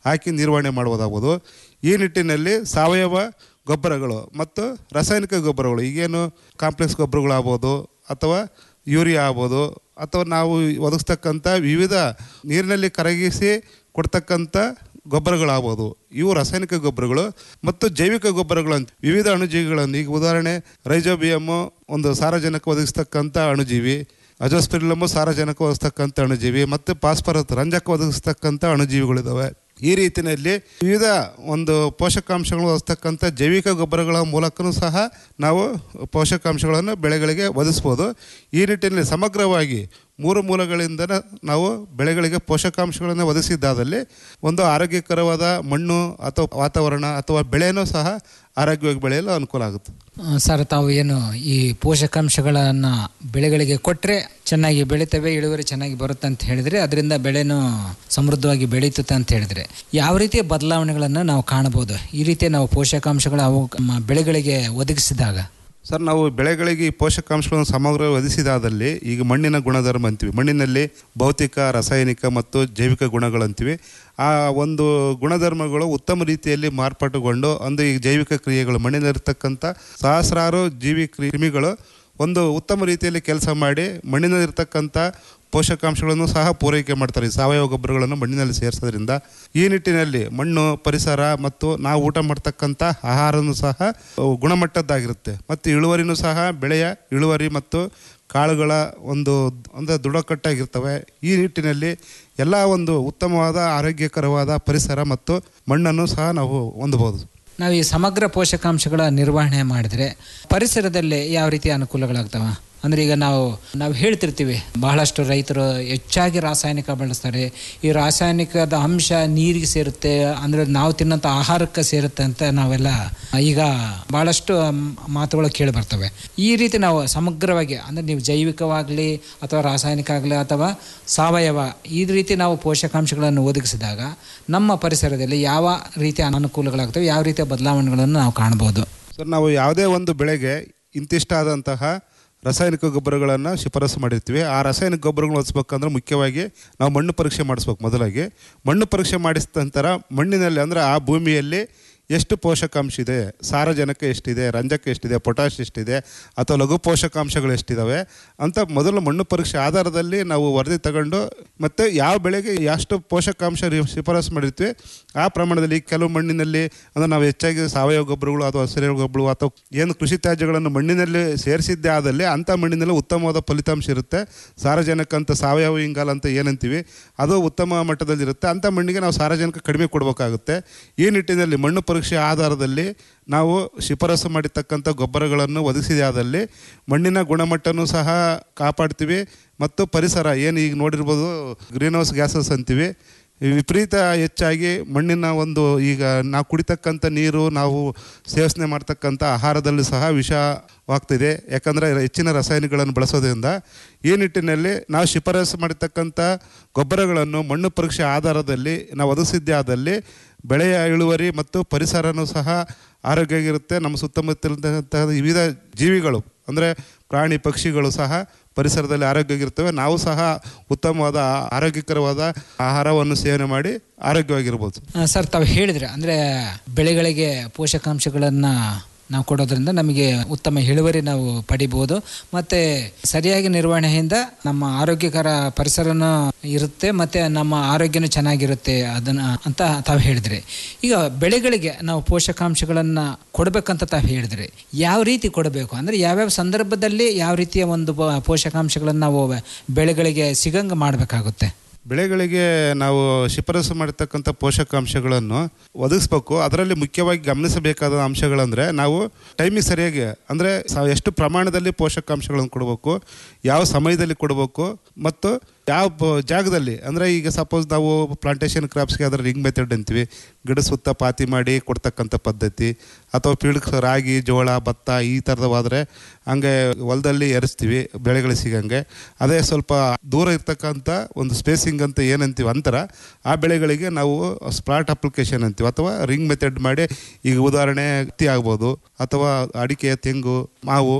ಹಾಕಿ ನಿರ್ವಹಣೆ ಮಾಡ್ಬೋದಾಗ್ಬೋದು ಈ ನಿಟ್ಟಿನಲ್ಲಿ ಸಾವಯವ ಗೊಬ್ಬರಗಳು ಮತ್ತು ರಾಸಾಯನಿಕ ಗೊಬ್ಬರಗಳು ಈಗೇನು ಕಾಂಪ್ಲೆಕ್ಸ್ ಗೊಬ್ಬರಗಳಾಗ್ಬೋದು ಅಥವಾ ಯೂರಿಯಾ ಆಗ್ಬೋದು ಅಥವಾ ನಾವು ಒದಗಿಸ್ತಕ್ಕಂಥ ವಿವಿಧ ನೀರಿನಲ್ಲಿ ಕರಗಿಸಿ ಕೊಡ್ತಕ್ಕಂಥ ಗೊಬ್ಬರಗಳಾಗ್ಬೋದು ಇವು ರಾಸಾಯನಿಕ ಗೊಬ್ಬರಗಳು ಮತ್ತು ಜೈವಿಕ ಗೊಬ್ಬರಗಳು ಅಂತ ವಿವಿಧ ಅಣುಜೀವಿಗಳನ್ನು ಈಗ ಉದಾಹರಣೆ ರೈಜೋಬಿಯಮ್ಮು ಒಂದು ಸಾರಜನಕ ಒದಗಿಸ್ತಕ್ಕಂಥ ಅಣುಜೀವಿ ಅಜೋಸ್ಪಿರಿಲಮು ಸಾರಜನಕ ಒದಗಿಸ್ತಕ್ಕಂಥ ಅಣುಜೀವಿ ಮತ್ತು ಪಾಸ್ಪರಸ್ ರಂಜಕ ಒದಗಿಸ್ತಕ್ಕಂಥ ಅಣುಜೀವಿಗಳಿದ್ದಾವೆ ಈ ರೀತಿಯಲ್ಲಿ ವಿವಿಧ ಒಂದು ಪೋಷಕಾಂಶಗಳು ಒದಗಿಸ್ತಕ್ಕಂಥ ಜೈವಿಕ ಗೊಬ್ಬರಗಳ ಮೂಲಕನೂ ಸಹ ನಾವು ಪೋಷಕಾಂಶಗಳನ್ನು ಬೆಳೆಗಳಿಗೆ ಒದಗಿಸ್ಬೋದು ಈ ನಿಟ್ಟಿನಲ್ಲಿ ಸಮಗ್ರವಾಗಿ ಮೂರು ಮೂಲಗಳಿಂದ ನಾವು ಬೆಳೆಗಳಿಗೆ ಪೋಷಕಾಂಶಗಳನ್ನು ಒದಗಿಸಿದ್ದಾದಲ್ಲಿ ಒಂದು ಆರೋಗ್ಯಕರವಾದ ಮಣ್ಣು ಅಥವಾ ವಾತಾವರಣ ಅಥವಾ ಬೆಳೆನೂ ಸಹ ಆರೋಗ್ಯವಾಗಿ ಬೆಳೆಯಲು ಅನುಕೂಲ ಆಗುತ್ತೆ
ಆ, ಸರ್ ತಾವು ಏನು ಈ ಪೋಷಕಾಂಶಗಳನ್ನು ಬೆಳೆಗಳಿಗೆ ಕೊಟ್ಟರೆ ಚೆನ್ನಾಗಿ ಬೆಳಿತವೆ ಇಳುವರಿ ಚೆನ್ನಾಗಿ ಬರುತ್ತೆ ಅಂತ ಹೇಳಿದ್ರೆ ಅದರಿಂದ ಬೆಳೆನೂ ಸಮೃದ್ಧವಾಗಿ ಬೆಳೀತದೆ ಅಂತ ಹೇಳಿದ್ರೆ ಯಾವ ರೀತಿಯ ಬದಲಾವಣೆಗಳನ್ನು ನಾವು ಕಾಣಬಹುದು ಈ ರೀತಿಯ ನಾವು ಪೋಷಕಾಂಶಗಳು ಅವು ಮ- ಬೆಳೆಗಳಿಗೆ ಒದಗಿಸಿದಾಗ
ಸರ್ ನಾವು ಬೆಳೆಗಳಿಗೆ ಈ ಪೋಷಕಾಂಶಗಳನ್ನು ಸಮಗ್ರ ಒದಗಿಸಿದಾದಲ್ಲಿ ಈಗ ಮಣ್ಣಿನ ಗುಣಧರ್ಮ ಅಂತೀವಿ ಮಣ್ಣಿನಲ್ಲಿ ಭೌತಿಕ ರಾಸಾಯನಿಕ ಮತ್ತು ಜೈವಿಕ ಗುಣಗಳು ಅಂತೀವಿ ಆ ಒಂದು ಗುಣಧರ್ಮಗಳು ಉತ್ತಮ ರೀತಿಯಲ್ಲಿ ಮಾರ್ಪಾಟುಗೊಂಡು ಒಂದು ಈ ಜೈವಿಕ ಕ್ರಿಯೆಗಳು ಮಣ್ಣಿನಲ್ಲಿರ್ತಕ್ಕಂಥ ಸಹಸ್ರಾರು ಜೀವಿ ಕ್ರಿಮಿಗಳು ಒಂದು ಉತ್ತಮ ರೀತಿಯಲ್ಲಿ ಕೆಲಸ ಮಾಡಿ ಮಣ್ಣಿನಲ್ಲಿರ್ತಕ್ಕಂಥ ಪೋಷಕಾಂಶಗಳನ್ನು ಸಹ ಪೂರೈಕೆ ಮಾಡ್ತಾರೆ ಈ ಸಾವಯವ ಗೊಬ್ಬರಗಳನ್ನು ಮಣ್ಣಿನಲ್ಲಿ ಸೇರಿಸೋದ್ರಿಂದ ಈ ನಿಟ್ಟಿನಲ್ಲಿ ಮಣ್ಣು ಪರಿಸರ ಮತ್ತು ನಾವು ಊಟ ಮಾಡ್ತಕ್ಕಂಥ ಆಹಾರನೂ ಸಹ ಅವು ಗುಣಮಟ್ಟದ್ದಾಗಿರುತ್ತೆ ಮತ್ತು ಇಳುವರಿನೂ ಸಹ ಬೆಳೆಯ ಇಳುವರಿ ಮತ್ತು ಕಾಳುಗಳ ಒಂದು ಅಂದರೆ ದೃಢಕಟ್ಟಾಗಿರ್ತವೆ ಈ ನಿಟ್ಟಿನಲ್ಲಿ ಎಲ್ಲ ಒಂದು ಉತ್ತಮವಾದ ಆರೋಗ್ಯಕರವಾದ ಪರಿಸರ ಮತ್ತು ಮಣ್ಣನ್ನು ಸಹ ನಾವು ಹೊಂದಬಹುದು
ನಾವು ಈ ಸಮಗ್ರ ಪೋಷಕಾಂಶಗಳ ನಿರ್ವಹಣೆ ಮಾಡಿದ್ರೆ ಪರಿಸರದಲ್ಲಿ ಯಾವ ರೀತಿಯ ಅನುಕೂಲಗಳಾಗ್ತವೆ ಅಂದ್ರೆ ಈಗ ನಾವು ನಾವು ಹೇಳ್ತಿರ್ತೀವಿ ಬಹಳಷ್ಟು ರೈತರು ಹೆಚ್ಚಾಗಿ ರಾಸಾಯನಿಕ ಬಳಸ್ತಾರೆ ಈ ರಾಸಾಯನಿಕದ ಅಂಶ ನೀರಿಗೆ ಸೇರುತ್ತೆ ಅಂದ್ರೆ ನಾವು ತಿನ್ನಂಥ ಆಹಾರಕ್ಕೆ ಸೇರುತ್ತೆ ಅಂತ ನಾವೆಲ್ಲ ಈಗ ಬಹಳಷ್ಟು ಮಾತುಗಳು ಕೇಳಿ ಬರ್ತವೆ ಈ ರೀತಿ ನಾವು ಸಮಗ್ರವಾಗಿ ಅಂದ್ರೆ ನೀವು ಜೈವಿಕವಾಗಲಿ ಅಥವಾ ರಾಸಾಯನಿಕ ಆಗಲಿ ಅಥವಾ ಸಾವಯವ ಈ ರೀತಿ ನಾವು ಪೋಷಕಾಂಶಗಳನ್ನು ಒದಗಿಸಿದಾಗ ನಮ್ಮ ಪರಿಸರದಲ್ಲಿ ಯಾವ ರೀತಿಯ ಅನುಕೂಲಗಳಾಗ್ತವೆ ಯಾವ ರೀತಿಯ ಬದಲಾವಣೆಗಳನ್ನು ನಾವು ಕಾಣ್ಬೋದು
ಸರ್ ನಾವು ಯಾವುದೇ ಒಂದು ಬೆಳೆಗೆ ಇಂತಿಷ್ಟಾದಂತಹ ರಾಸಾಯನಿಕ ಗೊಬ್ಬರಗಳನ್ನು ಶಿಫಾರಸು ಮಾಡಿರ್ತೀವಿ ಆ ರಾಸಾಯನಿಕ ಗೊಬ್ಬರಗಳು ಹೊಲಿಸ್ಬೇಕಂದ್ರೆ ಮುಖ್ಯವಾಗಿ ನಾವು ಮಣ್ಣು ಪರೀಕ್ಷೆ ಮಾಡಿಸ್ಬೇಕು ಮೊದಲಾಗಿ ಮಣ್ಣು ಪರೀಕ್ಷೆ ಮಾಡಿಸಿದ ನಂತರ ಮಣ್ಣಿನಲ್ಲಿ ಅಂದರೆ ಆ ಭೂಮಿಯಲ್ಲಿ ಎಷ್ಟು ಪೋಷಕಾಂಶ ಇದೆ ಸಾರಜನಕ ಎಷ್ಟಿದೆ ರಂಜಕ ಎಷ್ಟಿದೆ ಪೊಟ್ಯಾಶ್ ಎಷ್ಟಿದೆ ಅಥವಾ ಲಘು ಪೋಷಕಾಂಶಗಳು ಎಷ್ಟಿದ್ದಾವೆ ಅಂತ ಮೊದಲು ಮಣ್ಣು ಪರೀಕ್ಷೆ ಆಧಾರದಲ್ಲಿ ನಾವು ವರದಿ ತಗೊಂಡು ಮತ್ತು ಯಾವ ಬೆಳೆಗೆ ಎಷ್ಟು ಪೋಷಕಾಂಶ ರಿ- ಶಿಫಾರಸು ಮಾಡಿರ್ತೀವಿ ಆ ಪ್ರಮಾಣದಲ್ಲಿ ಕೆಲವು ಮಣ್ಣಿನಲ್ಲಿ ಅಂದರೆ ನಾವು ಹೆಚ್ಚಾಗಿ ಸಾವಯವ ಗೊಬ್ಬರಗಳು ಅಥವಾ ಹಸಿರು ಗೊಬ್ಬರಗಳು ಅಥವಾ ಏನು ಕೃಷಿ ತ್ಯಾಜ್ಯಗಳನ್ನು ಮಣ್ಣಿನಲ್ಲಿ ಸೇರಿಸಿದ್ದೇ ಆದಲ್ಲಿ ಅಂಥ ಮಣ್ಣಿನಲ್ಲಿ ಉತ್ತಮವಾದ ಫಲಿತಾಂಶ ಇರುತ್ತೆ ಸಾರಜನಕ ಅಂತ ಸಾವಯವ ಇಂಗಾಲ ಅಂತ ಏನಂತೀವಿ ಅದು ಉತ್ತಮ ಮಟ್ಟದಲ್ಲಿರುತ್ತೆ ಅಂಥ ಮಣ್ಣಿಗೆ ನಾವು ಸಾರಜನಕ ಕಡಿಮೆ ಕೊಡಬೇಕಾಗುತ್ತೆ ಈ ನಿಟ್ಟಿನಲ್ಲಿ ಮಣ್ಣು ಪರೀಕ್ಷೆ ಆಧಾರದಲ್ಲಿ ನಾವು ಶಿಫಾರಸು ಮಾಡಿರ್ತಕ್ಕಂಥ ಗೊಬ್ಬರಗಳನ್ನು ಒದಗಿಸಿದಾದಲ್ಲಿ ಮಣ್ಣಿನ ಗುಣಮಟ್ಟನೂ ಸಹ ಕಾಪಾಡ್ತೀವಿ ಮತ್ತು ಪರಿಸರ ಏನು ಈಗ ನೋಡಿರ್ಬೋದು ಗ್ರೀನ್ ಹೌಸ್ ಗ್ಯಾಸಸ್ ಅಂತೀವಿ ಈ ವಿಪರೀತ ಹೆಚ್ಚಾಗಿ ಮಣ್ಣಿನ ಒಂದು ಈಗ ನಾವು ಕುಡಿತಕ್ಕಂಥ ನೀರು ನಾವು ಸೇವನೆ ಮಾಡ್ತಕ್ಕಂಥ ಆಹಾರದಲ್ಲೂ ಸಹ ವಿಷವಾಗ್ತಿದೆ ಯಾಕಂದರೆ ಹೆಚ್ಚಿನ ರಾಸಾಯನಿಕಗಳನ್ನು ಬಳಸೋದ್ರಿಂದ ಈ ನಿಟ್ಟಿನಲ್ಲಿ ನಾವು ಶಿಫಾರಸು ಮಾಡಿರ್ತಕ್ಕಂಥ ಗೊಬ್ಬರಗಳನ್ನು ಮಣ್ಣು ಪರೀಕ್ಷೆ ಆಧಾರದಲ್ಲಿ ನಾವು ಒದಗಿಸಿದ್ದೇ ಆದಲ್ಲಿ ಬೆಳೆಯ ಇಳುವರಿ ಮತ್ತು ಪರಿಸರನೂ ಸಹ ಆರೋಗ್ಯವಾಗಿರುತ್ತೆ ನಮ್ಮ ಸುತ್ತಮುತ್ತಲಿದ್ದಂತಹ ವಿವಿಧ ಜೀವಿಗಳು ಅಂದರೆ ಪ್ರಾಣಿ ಪಕ್ಷಿಗಳು ಸಹ ಪರಿಸರದಲ್ಲಿ ಆರೋಗ್ಯವಾಗಿರ್ತವೆ ನಾವು ಸಹ ಉತ್ತಮವಾದ ಆರೋಗ್ಯಕರವಾದ ಆಹಾರವನ್ನು ಸೇವನೆ ಮಾಡಿ ಆರೋಗ್ಯವಾಗಿರ್ಬೋದು
ಆ, ಸರ್ ತಾವು ಹೇಳಿದ್ರೆ ಅಂದರೆ ಬೆಳೆಗಳಿಗೆ ಪೋಷಕಾಂಶಗಳನ್ನು ನಾವು ಕೊಡೋದ್ರಿಂದ ನಮಗೆ ಉತ್ತಮ ಇಳುವರಿ ನಾವು ಪಡಿಬೋದು ಮತ್ತು ಸರಿಯಾಗಿ ನಿರ್ವಹಣೆಯಿಂದ ನಮ್ಮ ಆರೋಗ್ಯಕರ ಪರಿಸರನೂ ಇರುತ್ತೆ ಮತ್ತು ನಮ್ಮ ಆರೋಗ್ಯನೂ ಚೆನ್ನಾಗಿರುತ್ತೆ ಅದನ್ನು ಅಂತ ತಾವು ಹೇಳಿದ್ರಿ ಈಗ ಬೆಳೆಗಳಿಗೆ ನಾವು ಪೋಷಕಾಂಶಗಳನ್ನು ಕೊಡಬೇಕಂತ ತಾವು ಹೇಳಿದ್ರಿ ಯಾವ ರೀತಿ ಕೊಡಬೇಕು ಅಂದರೆ ಯಾವ್ಯಾವ ಸಂದರ್ಭದಲ್ಲಿ ಯಾವ ರೀತಿಯ ಒಂದು ಪ- ಪೋಷಕಾಂಶಗಳನ್ನು ನಾವು ಬೆಳೆಗಳಿಗೆ ಸಿಗಂಗೆ ಮಾಡಬೇಕಾಗುತ್ತೆ
ಬೆಳೆಗಳಿಗೆ ನಾವು ಶಿಫಾರಸು ಮಾಡಿರ್ತಕ್ಕಂಥ ಪೋಷಕಾಂಶಗಳನ್ನು ಒದಗಿಸ್ಬೇಕು ಅದರಲ್ಲಿ ಮುಖ್ಯವಾಗಿ ಗಮನಿಸಬೇಕಾದ ಅಂಶಗಳಂದರೆ ನಾವು ಟೈಮಿಗೆ ಸರಿಯಾಗಿ ಅಂದರೆ ಎಷ್ಟು ಪ್ರಮಾಣದಲ್ಲಿ ಪೋಷಕಾಂಶಗಳನ್ನು ಕೊಡಬೇಕು ಯಾವ ಸಮಯದಲ್ಲಿ ಕೊಡಬೇಕು ಮತ್ತು ಯಾವ ಬ- ಜಾಗದಲ್ಲಿ ಅಂದರೆ ಈಗ ಸಪೋಸ್ ನಾವು ಪ್ಲಾಂಟೇಶನ್ ಕ್ರಾಪ್ಸ್ಗೆ ಅದರ ರಿಂಗ್ ಮೆಥಡ್ ಅಂತೀವಿ ಗಿಡ ಸುತ್ತ ಪಾತಿ ಮಾಡಿ ಕೊಡ್ತಕ್ಕಂಥ ಪದ್ಧತಿ ಅಥವಾ ಫೀಲ್ಡ್ ರಾಗಿ ಜೋಳ ಭತ್ತ ಈ ಥರದವಾದರೆ ಹಂಗೆ ಹೊಲದಲ್ಲಿ ಎರಿಸ್ತೀವಿ ಬೆಳೆಗಳು ಸಿಗಂಗೆ ಅದೇ ಸ್ವಲ್ಪ ದೂರ ಇರ್ತಕ್ಕಂಥ ಒಂದು ಸ್ಪೇಸಿಂಗ್ ಅಂತ ಏನಂತೀವಿ ಅಂತರ ಆ ಬೆಳೆಗಳಿಗೆ ನಾವು ಸ್ಪ್ಲಾಟ್ ಅಪ್ಲಿಕೇಶನ್ ಅಂತೀವಿ ಅಥವಾ ರಿಂಗ್ ಮೆಥಡ್ ಮಾಡಿ ಈಗ ಉದಾಹರಣೆ ಹತ್ತಿ ಆಗ್ಬೋದು ಅಥವಾ ಅಡಿಕೆ ತೆಂಗು ಮಾವು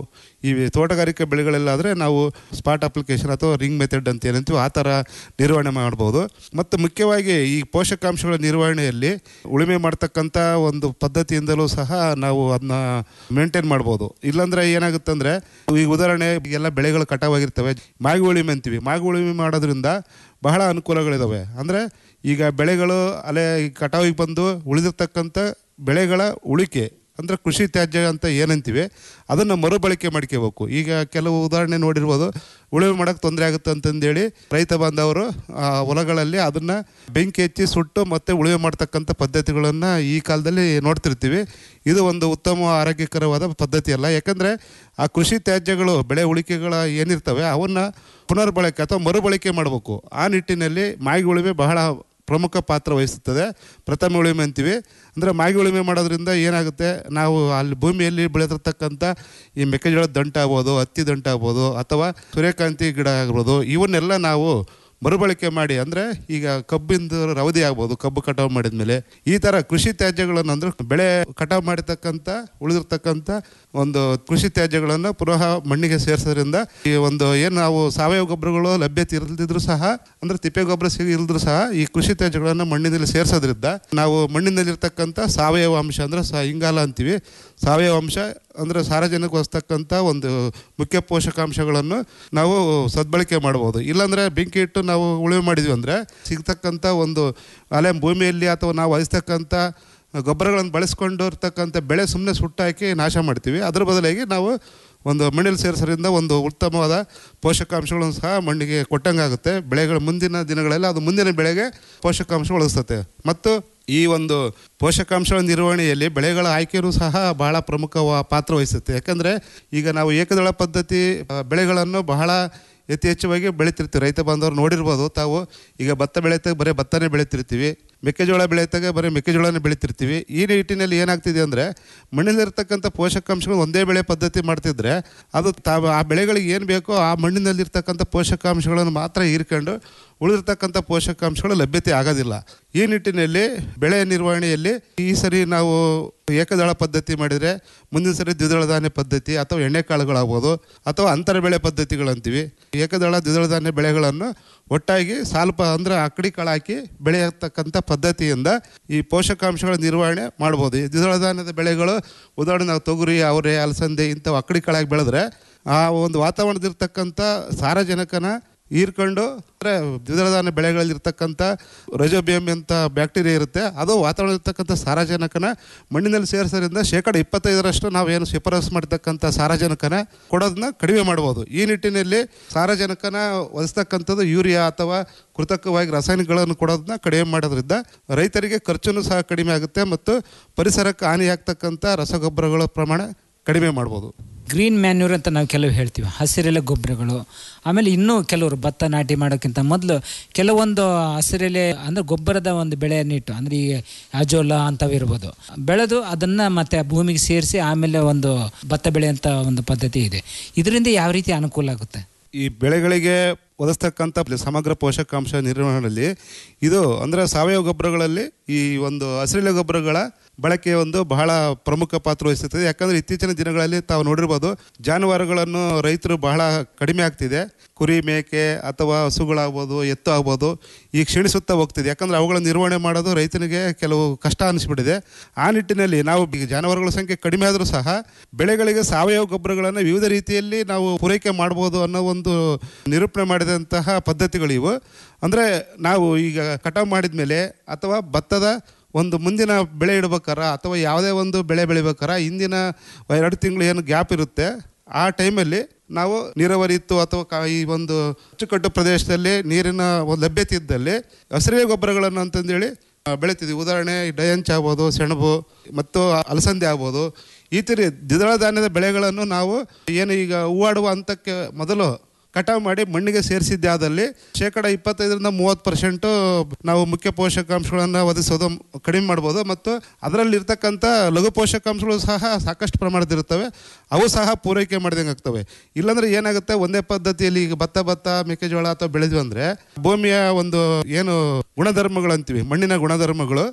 ಈ ತೋಟಗಾರಿಕೆ ಬೆಳೆಗಳಲ್ಲಾದರೆ ನಾವು ಸ್ಪಾಟ್ ಅಪ್ಲಿಕೇಶನ್ ಅಥವಾ ರಿಂಗ್ ಮೆಥಡ್ ಅಂತ ಏನಂತೀವಿ ಆ ಥರ ನಿರ್ವಹಣೆ ಮಾಡ್ಬೋದು ಮತ್ತು ಮುಖ್ಯವಾಗಿ ಈ ಪೋಷಕಾಂಶಗಳ ನಿರ್ವಹಣೆಯಲ್ಲಿ ಉಳುಮೆ ಮಾಡ್ತಕ್ಕಂಥ ಒಂದು ಪದ್ಧತಿಯಿಂದಲೂ ಸಹ ನಾವು ಅದನ್ನ ಮೇಂಟೈನ್ ಮಾಡ್ಬೋದು ಇಲ್ಲಾಂದರೆ ಏನಾಗುತ್ತೆ ಅಂದರೆ ಈಗ ಉದಾಹರಣೆ ಎಲ್ಲ ಬೆಳೆಗಳು ಕಟಾವಾಗಿರ್ತವೆ ಮಾಗಿ ಉಳುಮೆ ಅಂತೀವಿ ಮಾಗಿ ಉಳುಮೆ ಮಾಡೋದ್ರಿಂದ ಬಹಳ ಅನುಕೂಲಗಳಿದಾವೆ ಅಂದರೆ ಈಗ ಬೆಳೆಗಳು ಅಲ್ಲೇ ಈ ಕಟಾವಿಗೆ ಬಂದು ಉಳಿದಿರ್ತಕ್ಕಂಥ ಬೆಳೆಗಳ ಉಳಿಕೆ ಅಂದರೆ ಕೃಷಿ ತ್ಯಾಜ್ಯ ಅಂತ ಏನಂತೀವಿ ಅದನ್ನು ಮರುಬಳಕೆ ಮಾಡ್ಕೋಬೇಕು ಈಗ ಕೆಲವು ಉದಾಹರಣೆ ನೋಡಿರ್ಬೋದು ಉಳುಮೆ ಮಾಡೋಕ್ಕೆ ತೊಂದರೆ ಆಗುತ್ತೆ ಅಂತಂದೇಳಿ ರೈತ ಬಾಂಧವರು ಆ ಹೊಲಗಳಲ್ಲಿ ಅದನ್ನು ಬೆಂಕಿ ಹಚ್ಚಿ ಸುಟ್ಟು ಮತ್ತೆ ಉಳುಮೆ ಮಾಡ್ತಕ್ಕಂಥ ಪದ್ಧತಿಗಳನ್ನು ಈ ಕಾಲದಲ್ಲಿ ನೋಡ್ತಿರ್ತೀವಿ ಇದು ಒಂದು ಉತ್ತಮ ಆರೋಗ್ಯಕರವಾದ ಪದ್ಧತಿ ಅಲ್ಲ ಯಾಕಂದರೆ ಆ ಕೃಷಿ ತ್ಯಾಜ್ಯಗಳು ಬೆಳೆ ಉಳಿಕೆಗಳ ಏನಿರ್ತವೆ ಅವನ್ನು ಪುನರ್ಬಳಕೆ ಅಥವಾ ಮರುಬಳಕೆ ಮಾಡಬೇಕು ಆ ನಿಟ್ಟಿನಲ್ಲಿ ಮಾಗಿ ಉಳುಮೆ ಬಹಳ ಪ್ರಮುಖ ಪಾತ್ರ ವಹಿಸುತ್ತದೆ ಪ್ರಥಮ ಉಳುಮೆ ಅಂತೀವಿ ಅಂದರೆ ಮಾಗಿ ಉಳುಮೆ ಮಾಡೋದ್ರಿಂದ ಏನಾಗುತ್ತೆ ನಾವು ಅಲ್ಲಿ ಭೂಮಿಯಲ್ಲಿ ಬೆಳೆದಿರ್ತಕ್ಕಂಥ ಈ ಮೆಕ್ಕೆಜೋಳದ ದಂಟು ಆಗ್ಬೋದು ಹತ್ತಿ ದಂಟು ಆಗ್ಬೋದು ಅಥವಾ ಸೂರ್ಯಕಾಂತಿ ಗಿಡ ಆಗ್ಬೋದು ಇವನ್ನೆಲ್ಲ ನಾವು ಮರುಬಳಕೆ ಮಾಡಿ ಅಂದರೆ ಈಗ ಕಬ್ಬಿಂದು ರವದಿ ಆಗ್ಬೋದು ಕಬ್ಬು ಕಟಾವು ಮಾಡಿದ್ಮೇಲೆ ಈ ಥರ ಕೃಷಿ ತ್ಯಾಜ್ಯಗಳನ್ನು ಅಂದ್ರೆ ಬೆಳೆ ಕಟಾವು ಮಾಡಿರ್ತಕ್ಕಂಥ ಉಳಿದಿರ್ತಕ್ಕಂಥ ಒಂದು ಕೃಷಿ ತ್ಯಾಜ್ಯಗಳನ್ನು ಪುನಃ ಮಣ್ಣಿಗೆ ಸೇರಿಸೋದ್ರಿಂದ ಈ ಒಂದು ಏನು ನಾವು ಸಾವಯವ ಗೊಬ್ಬರಗಳು ಲಭ್ಯತೆ ಇರದಿದ್ರು ಸಹ ಅಂದರೆ ತಿಪ್ಪೆ ಗೊಬ್ಬರ ಸಿಗಿ ಇಲ್ದ್ರು ಸಹ ಈ ಕೃಷಿ ತ್ಯಾಜ್ಯಗಳನ್ನು ಮಣ್ಣಿನಲ್ಲಿ ಸೇರಿಸೋದ್ರಿಂದ ನಾವು ಮಣ್ಣಿನಲ್ಲಿರ್ತಕ್ಕಂಥ ಸಾವಯವ ಅಂಶ ಅಂದರೆ ಸ ಇಂಗಾಲ ಅಂತೀವಿ ಸಾವಯವ ಅಂಶ ಅಂದರೆ ಸಾರಜನಕವಸ್ತಕ್ಕಂಥ ಒಂದು ಮುಖ್ಯ ಪೋಷಕಾಂಶಗಳನ್ನು ನಾವು ಸದ್ಬಳಕೆ ಮಾಡ್ಬೋದು ಇಲ್ಲಾಂದರೆ ಬೆಂಕಿ ಇಟ್ಟು ನಾವು ಉಳುಮೆ ಮಾಡಿದ್ವಿ ಅಂದರೆ ಸಿಗ್ತಕ್ಕಂಥ ಒಂದು ಅಲೆ ಭೂಮಿಯಲ್ಲಿ ಅಥವಾ ನಾವು ಹರಿಸ್ತಕ್ಕಂಥ ಗೊಬ್ಬರಗಳನ್ನು ಬಳಸ್ಕೊಂಡು ಇರ್ತಕ್ಕಂಥ ಬೆಳೆ ಸುಮ್ಮನೆ ಸುಟ್ಟಾಕಿ ನಾಶ ಮಾಡ್ತೀವಿ ಅದರ ಬದಲಾಗಿ ನಾವು ಒಂದು ಮಣ್ಣಲ್ಲಿ ಸೇರಿಸೋದ್ರಿಂದ ಒಂದು ಉತ್ತಮವಾದ ಪೋಷಕಾಂಶಗಳನ್ನು ಸಹ ಮಣ್ಣಿಗೆ ಕೊಟ್ಟಂಗಾಗುತ್ತೆ ಬೆಳೆಗಳ ಮುಂದಿನ ದಿನಗಳಲ್ಲಿ ಅದು ಮುಂದಿನ ಬೆಳೆಗೆ ಪೋಷಕಾಂಶ ಒಳಗಿಸ್ತತೆ ಮತ್ತು ಈ ಒಂದು ಪೋಷಕಾಂಶಗಳ ನಿರ್ವಹಣೆಯಲ್ಲಿ ಬೆಳೆಗಳ ಆಯ್ಕೆಯೂ ಸಹ ಬಹಳ ಪ್ರಮುಖ ಪಾತ್ರ ವಹಿಸುತ್ತೆ ಯಾಕಂದರೆ ಈಗ ನಾವು ಏಕದಳ ಪದ್ಧತಿ ಆ, ಬೆಳೆಗಳನ್ನು ಬಹಳ ಅತಿ ಹೆಚ್ಚುವಾಗಿ ಬೆಳಿತಿರ್ತೀವಿ ರೈತ ಬಾಂಧವರು ನೋಡಿರ್ಬೋದು ತಾವು ಈಗ ಭತ್ತ ಬೆಳೆತಾಗ ಬರೀ ಭತ್ತನೇ ಬೆಳಿತಿರ್ತೀವಿ ಮೆಕ್ಕೆಜೋಳ ಬೆಳೆತಾಗ ಬರೀ ಮೆಕ್ಕೆಜೋಳನೇ ಬೆಳಿತಿರ್ತೀವಿ ಈ ನಿಟ್ಟಿನಲ್ಲಿ ಏನಾಗ್ತಿದೆ ಅಂದರೆ ಮಣ್ಣಿನಲ್ಲಿರ್ತಕ್ಕಂಥ ಪೋಷಕಾಂಶಗಳು ಒಂದೇ ಬೆಳೆ ಪದ್ಧತಿ ಮಾಡ್ತಿದ್ರೆ ಅದು ತಾವು ಆ ಬೆಳೆಗಳಿಗೆ ಏನು ಬೇಕೋ ಆ ಮಣ್ಣಿನಲ್ಲಿರ್ತಕ್ಕಂಥ ಪೋಷಕಾಂಶಗಳನ್ನು ಮಾತ್ರ ಹೀರ್ಕೊಂಡು ಉಳಿದಿರ್ತಕ್ಕಂಥ ಪೋಷಕಾಂಶಗಳು ಲಭ್ಯತೆ ಆಗೋದಿಲ್ಲ ಈ ನಿಟ್ಟಿನಲ್ಲಿ ಬೆಳೆ ನಿರ್ವಹಣೆಯಲ್ಲಿ ಈ ಸರಿ ನಾವು ಏಕದಳ ಪದ್ಧತಿ ಮಾಡಿದರೆ ಮುಂದಿನ ಸರಿ ದ್ವಿದಳ ಧಾನ್ಯ ಪದ್ಧತಿ ಅಥವಾ ಎಣ್ಣೆಕಾಳುಗಳಾಗ್ಬೋದು ಅಥವಾ ಅಂತರ ಬೆಳೆ ಪದ್ಧತಿಗಳಂತೀವಿ ಏಕದಳ ದ್ವಿದಳ ಧಾನ್ಯ ಬೆಳೆಗಳನ್ನು ಒಟ್ಟಾಗಿ ಸ್ವಲ್ಪ ಅಂದರೆ ಅಕ್ಕಡಿ ಕಾಳು ಹಾಕಿ ಬೆಳೆಯತಕ್ಕಂಥ ಪದ್ಧತಿಯಿಂದ ಈ ಪೋಷಕಾಂಶಗಳ ನಿರ್ವಹಣೆ ಮಾಡ್ಬೋದು ಈ ದ್ವಿದಳ ಧಾನ್ಯದ ಬೆಳೆಗಳು ಉದಾಹರಣೆ ನಾವು ತೊಗರಿ ಅವರೆ ಅಲಸಂದೆ ಇಂಥವು ಅಕ್ಕಡಿ ಕಾಳಾಗಿ ಬೆಳೆದ್ರೆ ಆ ಒಂದು ವಾತಾವರಣದಿರ್ತಕ್ಕಂಥ ಸಾರಜನಕನ ಹೀರ್ಕೊಂಡು ಅಂದರೆ ದ್ವಿದಳ ಧಾನ್ಯ ಬೆಳೆಗಳಲ್ಲಿರ್ತಕ್ಕಂಥ ರಜೋಬಿಯಮ್ ಅಂತ ಬ್ಯಾಕ್ಟೀರಿಯಾ ಇರುತ್ತೆ ಅದು ವಾತಾವರಣದಲ್ಲಿರ್ತಕ್ಕಂಥ ಸಾರಜನಕನ ಮಣ್ಣಿನಲ್ಲಿ ಸೇರಿಸೋದ್ರಿಂದ ಶೇಕಡ ಇಪ್ಪತ್ತೈದರಷ್ಟು ನಾವೇನು ಶಿಫಾರಸು ಮಾಡ್ತಕ್ಕಂಥ ಸಾರಜನಕನ ಕೊಡೋದನ್ನ ಕಡಿಮೆ ಮಾಡ್ಬೋದು ಈ ನಿಟ್ಟಿನಲ್ಲಿ ಸಾರಜನಕನ ಒದಸ್ತಕ್ಕಂಥದ್ದು ಯೂರಿಯಾ ಅಥವಾ ಕೃತಕವಾಗಿ ರಾಸಾಯನಿಕಗಳನ್ನು ಕೊಡೋದನ್ನ ಕಡಿಮೆ ಮಾಡೋದ್ರಿಂದ ರೈತರಿಗೆ ಖರ್ಚುನೂ ಸಹ ಕಡಿಮೆ ಆಗುತ್ತೆ ಮತ್ತು ಪರಿಸರಕ್ಕೆ ಹಾನಿಯಾಗ್ತಕ್ಕಂಥ ರಸಗೊಬ್ಬರಗಳ ಪ್ರಮಾಣ ಕಡಿಮೆ ಮಾಡ್ಬೋದು
ಗ್ರೀನ್ ಮ್ಯಾನ್ಯೂರ್ ಅಂತ ನಾವು ಕೆಲವು ಹೇಳ್ತೀವಿ ಹಸಿರೆಲೆ ಗೊಬ್ಬರಗಳು ಆಮೇಲೆ ಇನ್ನೂ ಕೆಲವರು ಭತ್ತ ನಾಟಿ ಮಾಡೋಕ್ಕಿಂತ ಮೊದಲು ಕೆಲವೊಂದು ಹಸಿರೆಲೆ ಅಂದರೆ ಗೊಬ್ಬರದ ಒಂದು ಬೆಳೆಯನ್ನಿಟ್ಟು ಅಂದರೆ ಈ ಅಜೋಲ ಅಂಥವು ಇರ್ಬೋದು ಬೆಳೆದು ಅದನ್ನು ಮತ್ತೆ ಭೂಮಿಗೆ ಸೇರಿಸಿ ಆಮೇಲೆ ಒಂದು ಭತ್ತ ಬೆಳೆಯಂಥ ಒಂದು ಪದ್ಧತಿ ಇದೆ ಇದರಿಂದ ಯಾವ ರೀತಿ ಅನುಕೂಲ ಆಗುತ್ತೆ
ಈ ಬೆಳೆಗಳಿಗೆ ಒದಸ್ತಕ್ಕಂಥ ಸಮಗ್ರ ಪೋಷಕಾಂಶ ನಿರ್ವಹಣೆಯಲ್ಲಿ ಇದು ಅಂದರೆ ಸಾವಯವ ಗೊಬ್ಬರಗಳಲ್ಲಿ ಈ ಒಂದು ಹಸಿರೆಲೆ ಗೊಬ್ಬರಗಳ ಬಳಕೆ ಒಂದು ಬಹಳ ಪ್ರಮುಖ ಪಾತ್ರ ವಹಿಸುತ್ತದೆ ಯಾಕಂದರೆ ಇತ್ತೀಚಿನ ದಿನಗಳಲ್ಲಿ ತಾವು ನೋಡಿರ್ಬೋದು ಜಾನುವಾರುಗಳನ್ನು ರೈತರು ಬಹಳ ಕಡಿಮೆ ಆಗ್ತಿದೆ ಕುರಿ ಮೇಕೆ ಅಥವಾ ಹಸುಗಳಾಗ್ಬೋದು ಎತ್ತು ಆಗ್ಬೋದು ಈಗ ಕ್ಷೀಣಿಸುತ್ತಾ ಹೋಗ್ತಿದೆ ಯಾಕಂದರೆ ಅವುಗಳ ನಿರ್ವಹಣೆ ಮಾಡೋದು ರೈತನಿಗೆ ಕೆಲವು ಕಷ್ಟ ಅನಿಸ್ಬಿಟ್ಟಿದೆ ಆ ನಿಟ್ಟಿನಲ್ಲಿ ನಾವು ಈಗ ಜಾನುವಾರುಗಳ ಸಂಖ್ಯೆ ಕಡಿಮೆ ಆದರೂ ಸಹ ಬೆಳೆಗಳಿಗೆ ಸಾವಯವ ಗೊಬ್ಬರಗಳನ್ನು ವಿವಿಧ ರೀತಿಯಲ್ಲಿ ನಾವು ಪೂರೈಕೆ ಮಾಡ್ಬೋದು ಅನ್ನೋ ಒಂದು ನಿರೂಪಣೆ ಮಾಡಿದಂತಹ ಪದ್ಧತಿಗಳಿವು ಅಂದರೆ ನಾವು ಈಗ ಕಟಾವು ಮಾಡಿದ ಮೇಲೆ ಅಥವಾ ಭತ್ತದ ಒಂದು ಮುಂದಿನ ಬೆಳೆ ಇಡ್ಬೇಕಾರ ಅಥವಾ ಯಾವುದೇ ಒಂದು ಬೆಳೆ ಬೆಳಿಬೇಕಾರ ಹಿಂದಿನ ಎರಡು ತಿಂಗಳು ಏನು ಗ್ಯಾಪ್ ಇರುತ್ತೆ ಆ ಟೈಮಲ್ಲಿ ನಾವು ನೀರಾವರಿ ಇತ್ತು ಅಥವಾ ಕಾ- ಈ ಒಂದು ಅಚ್ಚುಕಟ್ಟು ಪ್ರದೇಶದಲ್ಲಿ ನೀರಿನ ಒಂದು ಲಭ್ಯತೆ ಇದ್ದಲ್ಲಿ ಹಸಿರೇ ಗೊಬ್ಬರಗಳನ್ನು ಅಂತಂದೇಳಿ ಆ, ಬೆಳಿತಿದ್ವಿ ಉದಾಹರಣೆ ಡಯಂಚ್ ಆಗ್ಬೋದು ಸೆಣಬು ಮತ್ತು ಅಲಸಂದೆ ಆಗ್ಬೋದು ಈ ಥರ ದ್ವಿದಳ ಧಾನ್ಯದ ಬೆಳೆಗಳನ್ನು ನಾವು ಏನು ಈಗ ಹೂವಾಡುವ ಹಂತಕ್ಕೆ ಮೊದಲು ಕಟಾವು ಮಾಡಿ ಮಣ್ಣಿಗೆ ಸೇರಿಸಿದ್ದೆ ಆದಲ್ಲಿ ಶೇಕಡ ಇಪ್ಪತ್ತೈದರಿಂದ ಮೂವತ್ತು ಪರ್ಸೆಂಟು ನಾವು ಮುಖ್ಯ ಪೋಷಕಾಂಶಗಳನ್ನು ಒದಗಿಸೋದು ಕಡಿಮೆ ಮಾಡ್ಬೋದು ಮತ್ತು ಅದರಲ್ಲಿ ಇರ್ತಕ್ಕಂಥ ಲಘು ಪೋಷಕಾಂಶಗಳು ಸಹ ಸಾಕಷ್ಟು ಪ್ರಮಾಣದಿರುತ್ತವೆ ಅವು ಸಹ ಪೂರೈಕೆ ಮಾಡಿದಂಗೆ ಆಗ್ತವೆ ಇಲ್ಲಾಂದ್ರೆ ಏನಾಗುತ್ತೆ ಒಂದೇ ಪದ್ಧತಿಯಲ್ಲಿ ಈಗ ಭತ್ತ ಭತ್ತ ಮೆಕ್ಕೆಜೋಳ ಅಥವಾ ಬೆಳೆದ್ವಿ ಅಂದರೆ ಭೂಮಿಯ ಒಂದು ಏನು ಗುಣಧರ್ಮಗಳು ಅಂತೀವಿ ಮಣ್ಣಿನ ಗುಣಧರ್ಮಗಳು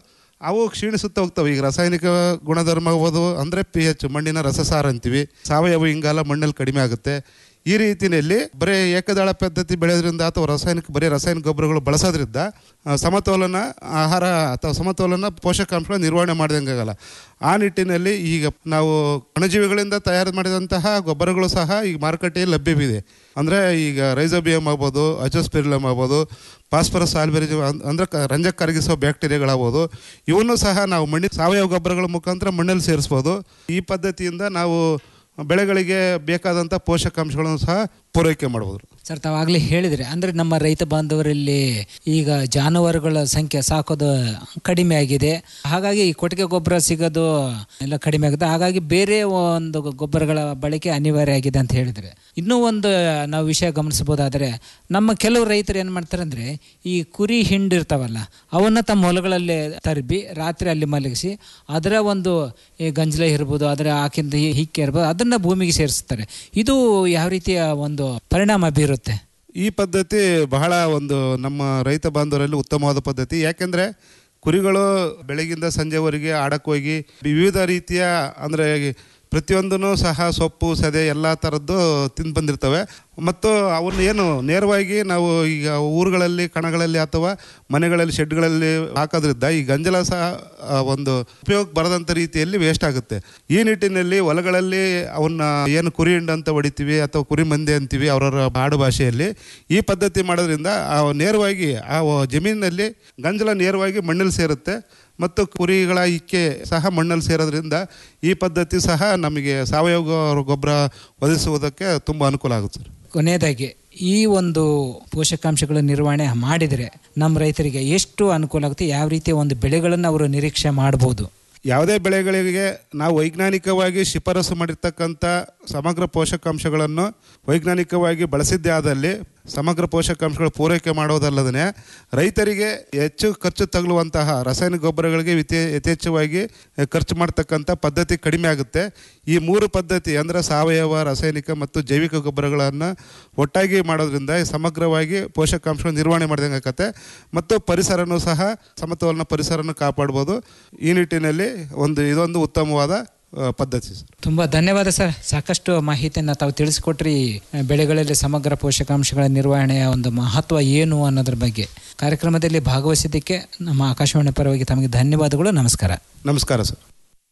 ಅವು ಕ್ಷೀಣಿಸುತ್ತಾ ಹೋಗ್ತವೆ ಈಗ ರಾಸಾಯನಿಕ ಗುಣಧರ್ಮ ಆಗ್ಬೋದು ಅಂದರೆ ಪಿ ಎಚ್ ಮಣ್ಣಿನ ರಸಸಾರ ಅಂತೀವಿ ಸಾವಯವ ಇಂಗಾಲ ಮಣ್ಣಲ್ಲಿ ಕಡಿಮೆ ಆಗುತ್ತೆ ಈ ರೀತಿಯಲ್ಲಿ ಬರೀ ಏಕದಳ ಪದ್ಧತಿ ಬೆಳೆಯೋದ್ರಿಂದ ಅಥವಾ ರಾಸಾಯನಿಕ ಬರೀ ರಾಸಾಯನಿಕ ಗೊಬ್ಬರಗಳು ಬಳಸೋದ್ರಿಂದ ಆ, ಸಮತೋಲನ ಆಹಾರ ಅಥವಾ ಸಮತೋಲನ ಪೋಷಕಾಂಶಗಳ ನಿರ್ವಹಣೆ ಮಾಡಿದಂಗಾಗಲ್ಲ ಆ ನಿಟ್ಟಿನಲ್ಲಿ ಈಗ ನಾವು ಅಣುಜೀವಿಗಳಿಂದ ತಯಾರು ಮಾಡಿದಂತಹ ಗೊಬ್ಬರಗಳು ಸಹ ಈಗ ಮಾರುಕಟ್ಟೆಯಲ್ಲಿ ಲಭ್ಯವಿದೆ ಅಂದರೆ ಈಗ ರೈಸೋಬಿಯಮ್ ಆಗ್ಬೋದು ಅಜೋಸ್ಪಿರಿಲಮ್ ಆಗ್ಬೋದು ಫಾಸ್ಫರಸ್ ಆಲ್ಬೆರಿಜ್ ಅಂದರೆ ಕ- ರಂಜಕ ಕರಗಿಸುವ ಬ್ಯಾಕ್ಟೀರಿಯಾಗಳಾಗ್ಬೋದು ಇವನ್ನು ಸಹ ನಾವು ಮಣ್ಣಿ ಸಾವಯವ ಗೊಬ್ಬರಗಳ ಮುಖಾಂತರ ಮಣ್ಣಲ್ಲಿ ಸೇರಿಸ್ಬೋದು ಈ ಪದ್ಧತಿಯಿಂದ ನಾವು ಬೆಳೆಗಳಿಗೆ ಬೇಕಾದಂಥ ಪೋಷಕಾಂಶಗಳನ್ನು ಸಹ ಪೂರೈಕೆ ಮಾಡ್ಬೋದು
ಸರ್ ತಾವಾಗಲೇ ಹೇಳಿದ್ರೆ ಅಂದರೆ ನಮ್ಮ ರೈತ ಬಾಂಧವರಲ್ಲಿ ಈಗ ಜಾನುವಾರುಗಳ ಸಂಖ್ಯೆ ಸಾಕೋದು ಕಡಿಮೆ ಆಗಿದೆ ಹಾಗಾಗಿ ಈ ಕೊಟ್ಟಿಗೆ ಗೊಬ್ಬರ ಸಿಗೋದು ಎಲ್ಲ ಕಡಿಮೆ ಆಗುತ್ತೆ ಹಾಗಾಗಿ ಬೇರೆ ಒಂದು ಗೊಬ್ಬರಗಳ ಬಳಕೆ ಅನಿವಾರ್ಯ ಆಗಿದೆ ಅಂತ ಹೇಳಿದ್ರೆ ಇನ್ನೂ ಒಂದು ನಾವು ವಿಷಯ ಗಮನಿಸಬಹುದಾದರೆ ನಮ್ಮ ಕೆಲವು ರೈತರು ಏನು ಮಾಡ್ತಾರೆ ಅಂದರೆ ಈ ಕುರಿ ಹಿಂಡು ಇರ್ತಾವಲ್ಲ ಅವನ್ನ ತಮ್ಮ ಹೊಲಗಳಲ್ಲಿ ತರಬಿ ರಾತ್ರಿ ಅಲ್ಲಿ ಮಲಗಿಸಿ ಅದರ ಒಂದು ಈ ಗಂಜಲ ಇರ್ಬೋದು ಅದರ ಆಕಿಂದ ಹಿ- ಹಿಕ್ಕೆ ಇರ್ಬೋದು ಅದನ್ನ ಭೂಮಿಗೆ ಸೇರಿಸ್ತಾರೆ ಇದು ಯಾವ ರೀತಿಯ ಒಂದು ಪರಿಣಾಮ ಬೀರುತ್ತೆ
ಈ ಪದ್ಧತಿ ಬಹಳ ಒಂದು ನಮ್ಮ ರೈತ ಬಾಂಧವರಲ್ಲಿ ಉತ್ತಮವಾದ ಪದ್ಧತಿ ಯಾಕೆಂದರೆ ಕುರಿಗಳು ಬೆಳಗಿಂದ ಸಂಜೆವರೆಗೆ ಆಡಕ್ಕೆ ಹೋಗಿ ವಿವಿಧ ರೀತಿಯ ಅಂದರೆ ಪ್ರತಿಯೊಂದೂ ಸಹ ಸೊಪ್ಪು ಸದೆ ಎಲ್ಲ ಥರದ್ದು ತಿಂದು ಬಂದಿರ್ತವೆ ಮತ್ತು ಅವನ್ನ ಏನು ನೇರವಾಗಿ ನಾವು ಈಗ ಊರುಗಳಲ್ಲಿ ಕಣಗಳಲ್ಲಿ ಅಥವಾ ಮನೆಗಳಲ್ಲಿ ಶೆಡ್ಗಳಲ್ಲಿ ಹಾಕೋದ್ರಿಂದ ಈ ಗಂಜಲ ಸಹ ಆ, ಒಂದು ಉಪಯೋಗ ಬರದಂಥ ರೀತಿಯಲ್ಲಿ ವೇಸ್ಟ್ ಆಗುತ್ತೆ ಈ ನಿಟ್ಟಿನಲ್ಲಿ ಹೊಲಗಳಲ್ಲಿ ಅವನ್ನ ಏನು ಕುರಿ ಹಿಂಡು ಅಂತ ಹೊಡಿತೀವಿ ಅಥವಾ ಕುರಿ ಮಂದೆ ಅಂತೀವಿ ಅವರವರ ಆಡು ಭಾಷೆಯಲ್ಲಿ ಈ ಪದ್ಧತಿ ಮಾಡೋದ್ರಿಂದ ಆ ನೇರವಾಗಿ ಆ ಜಮೀನಿನಲ್ಲಿ ಗಂಜಲ ನೇರವಾಗಿ ಮಣ್ಣಲ್ಲಿ ಸೇರುತ್ತೆ ಮತ್ತು ಕುರಿಗಳ ಇಕ್ಕೆ ಸಹ ಮಣ್ಣಲ್ಲಿ ಸೇರೋದ್ರಿಂದ ಈ ಪದ್ಧತಿ ಸಹ ನಮಗೆ ಸಾವಯವ ಗೊ- ಗೊಬ್ಬರ ಒದಗಿಸುವುದಕ್ಕೆ ತುಂಬ ಅನುಕೂಲ ಆಗುತ್ತೆ ಸರ್
ಕೊನೆಯದಾಗಿ ಈ ಒಂದು ಪೋಷಕಾಂಶಗಳ ನಿರ್ವಹಣೆ ಮಾಡಿದರೆ ನಮ್ಮ ರೈತರಿಗೆ ಎಷ್ಟು ಅನುಕೂಲ ಆಗುತ್ತೆ ಯಾವ ರೀತಿಯ ಒಂದು ಬೆಳೆಗಳನ್ನು ಅವರು ನಿರೀಕ್ಷೆ ಮಾಡ್ಬೋದು
ಯಾವುದೇ ಬೆಳೆಗಳಿಗೆ ನಾವು ವೈಜ್ಞಾನಿಕವಾಗಿ ಶಿಫಾರಸು ಮಾಡಿರ್ತಕ್ಕಂಥ ಸಮಗ್ರ ಪೋಷಕಾಂಶಗಳನ್ನು ವೈಜ್ಞಾನಿಕವಾಗಿ ಬಳಸಿದ್ದೇ ಆದಲ್ಲಿ ಸಮಗ್ರ ಪೋಷಕಾಂಶಗಳ ಪೂರೈಕೆ ಮಾಡೋದಲ್ಲದೇ ರೈತರಿಗೆ ಹೆಚ್ಚು ಖರ್ಚು ತಗಲುವಂತಹ ರಾಸಾಯನಿಕ ಗೊಬ್ಬರಗಳಿಗೆ ವಿತೆ ಯಥೇಚ್ಛವಾಗಿ ಖರ್ಚು ಮಾಡ್ತಕ್ಕಂಥ ಪದ್ಧತಿ ಕಡಿಮೆ ಆಗುತ್ತೆ ಈ ಮೂರು ಪದ್ಧತಿ ಅಂದರೆ ಸಾವಯವ ರಾಸಾಯನಿಕ ಮತ್ತು ಜೈವಿಕ ಗೊಬ್ಬರಗಳನ್ನು ಒಟ್ಟಾಗಿ ಮಾಡೋದ್ರಿಂದ ಸಮಗ್ರವಾಗಿ ಪೋಷಕಾಂಶಗಳ ನಿರ್ವಹಣೆ ಮಾಡಿದಂಗೆ ಆಕತ್ತೆ ಮತ್ತು ಪರಿಸರನೂ ಸಹ ಸಮತೋಲನ ಪರಿಸರನೂ ಕಾಪಾಡ್ಬೋದು ಈ ನಿಟ್ಟಿನಲ್ಲಿ ಒಂದು ಇದೊಂದು ಉತ್ತಮವಾದ ಆ, ಪದ್ಧತಿ ಸರ್
ತುಂಬ ಧನ್ಯವಾದ ಸರ್ ಸಾಕಷ್ಟು ಮಾಹಿತಿಯನ್ನು ತಾವು ತಿಳಿಸ್ಕೊಟ್ರಿ ಬೆಳೆಗಳಲ್ಲಿ ಸಮಗ್ರ ಪೋಷಕಾಂಶಗಳ ನಿರ್ವಹಣೆಯ ಒಂದು ಮಹತ್ವ ಏನು ಅನ್ನೋದ್ರ ಬಗ್ಗೆ ಕಾರ್ಯಕ್ರಮದಲ್ಲಿ ಭಾಗವಹಿಸಿದ್ದಕ್ಕೆ ನಮ್ಮ ಆಕಾಶವಾಣಿ ಪರವಾಗಿ ತಮಗೆ ಧನ್ಯವಾದಗಳು ನಮಸ್ಕಾರ
ನಮಸ್ಕಾರ ಸರ್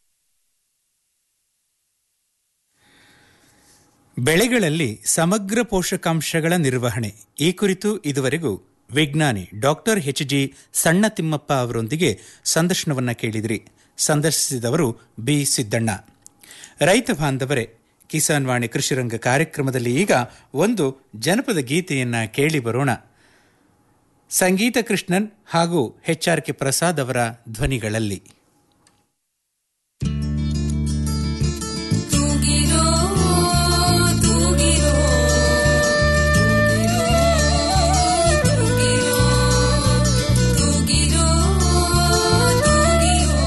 ಬೆಳೆಗಳಲ್ಲಿ ಸಮಗ್ರ ಪೋಷಕಾಂಶಗಳ ನಿರ್ವಹಣೆ ಈ ಕುರಿತು ಇದುವರೆಗೂ ವಿಜ್ಞಾನಿ ಡಾಕ್ಟರ್ ಎಚ್ ಜಿ ಸಣ್ಣ ತಿಮ್ಮಪ್ಪ ಅವರೊಂದಿಗೆ ಸಂದರ್ಶನವನ್ನ ಕೇಳಿದ್ರಿ ಸಂದರ್ಶಿಸಿದವರು ಬಿ ಸಿದ್ದಣ್ಣ ರೈತ ಬಾಂಧವರೇ ಕಿಸಾನ್ ವಾಣಿ ಕೃಷಿರಂಗ ಕಾರ್ಯಕ್ರಮದಲ್ಲಿ ಈಗ ಒಂದು ಜನಪದ ಗೀತೆಯನ್ನ ಕೇಳಿ ಬರೋಣ ಸಂಗೀತ ಕೃಷ್ಣನ್ ಹಾಗೂ ಎಚ್ ಆರ್ ಕೆ ಪ್ರಸಾದ್ ಅವರ ಧ್ವನಿಗಳಲ್ಲಿ
ತೂಗಿರೋ ತೂಗಿರೋ ತೂಗಿರೋ ತೂಗಿರೋ ತೂಗಿರೋ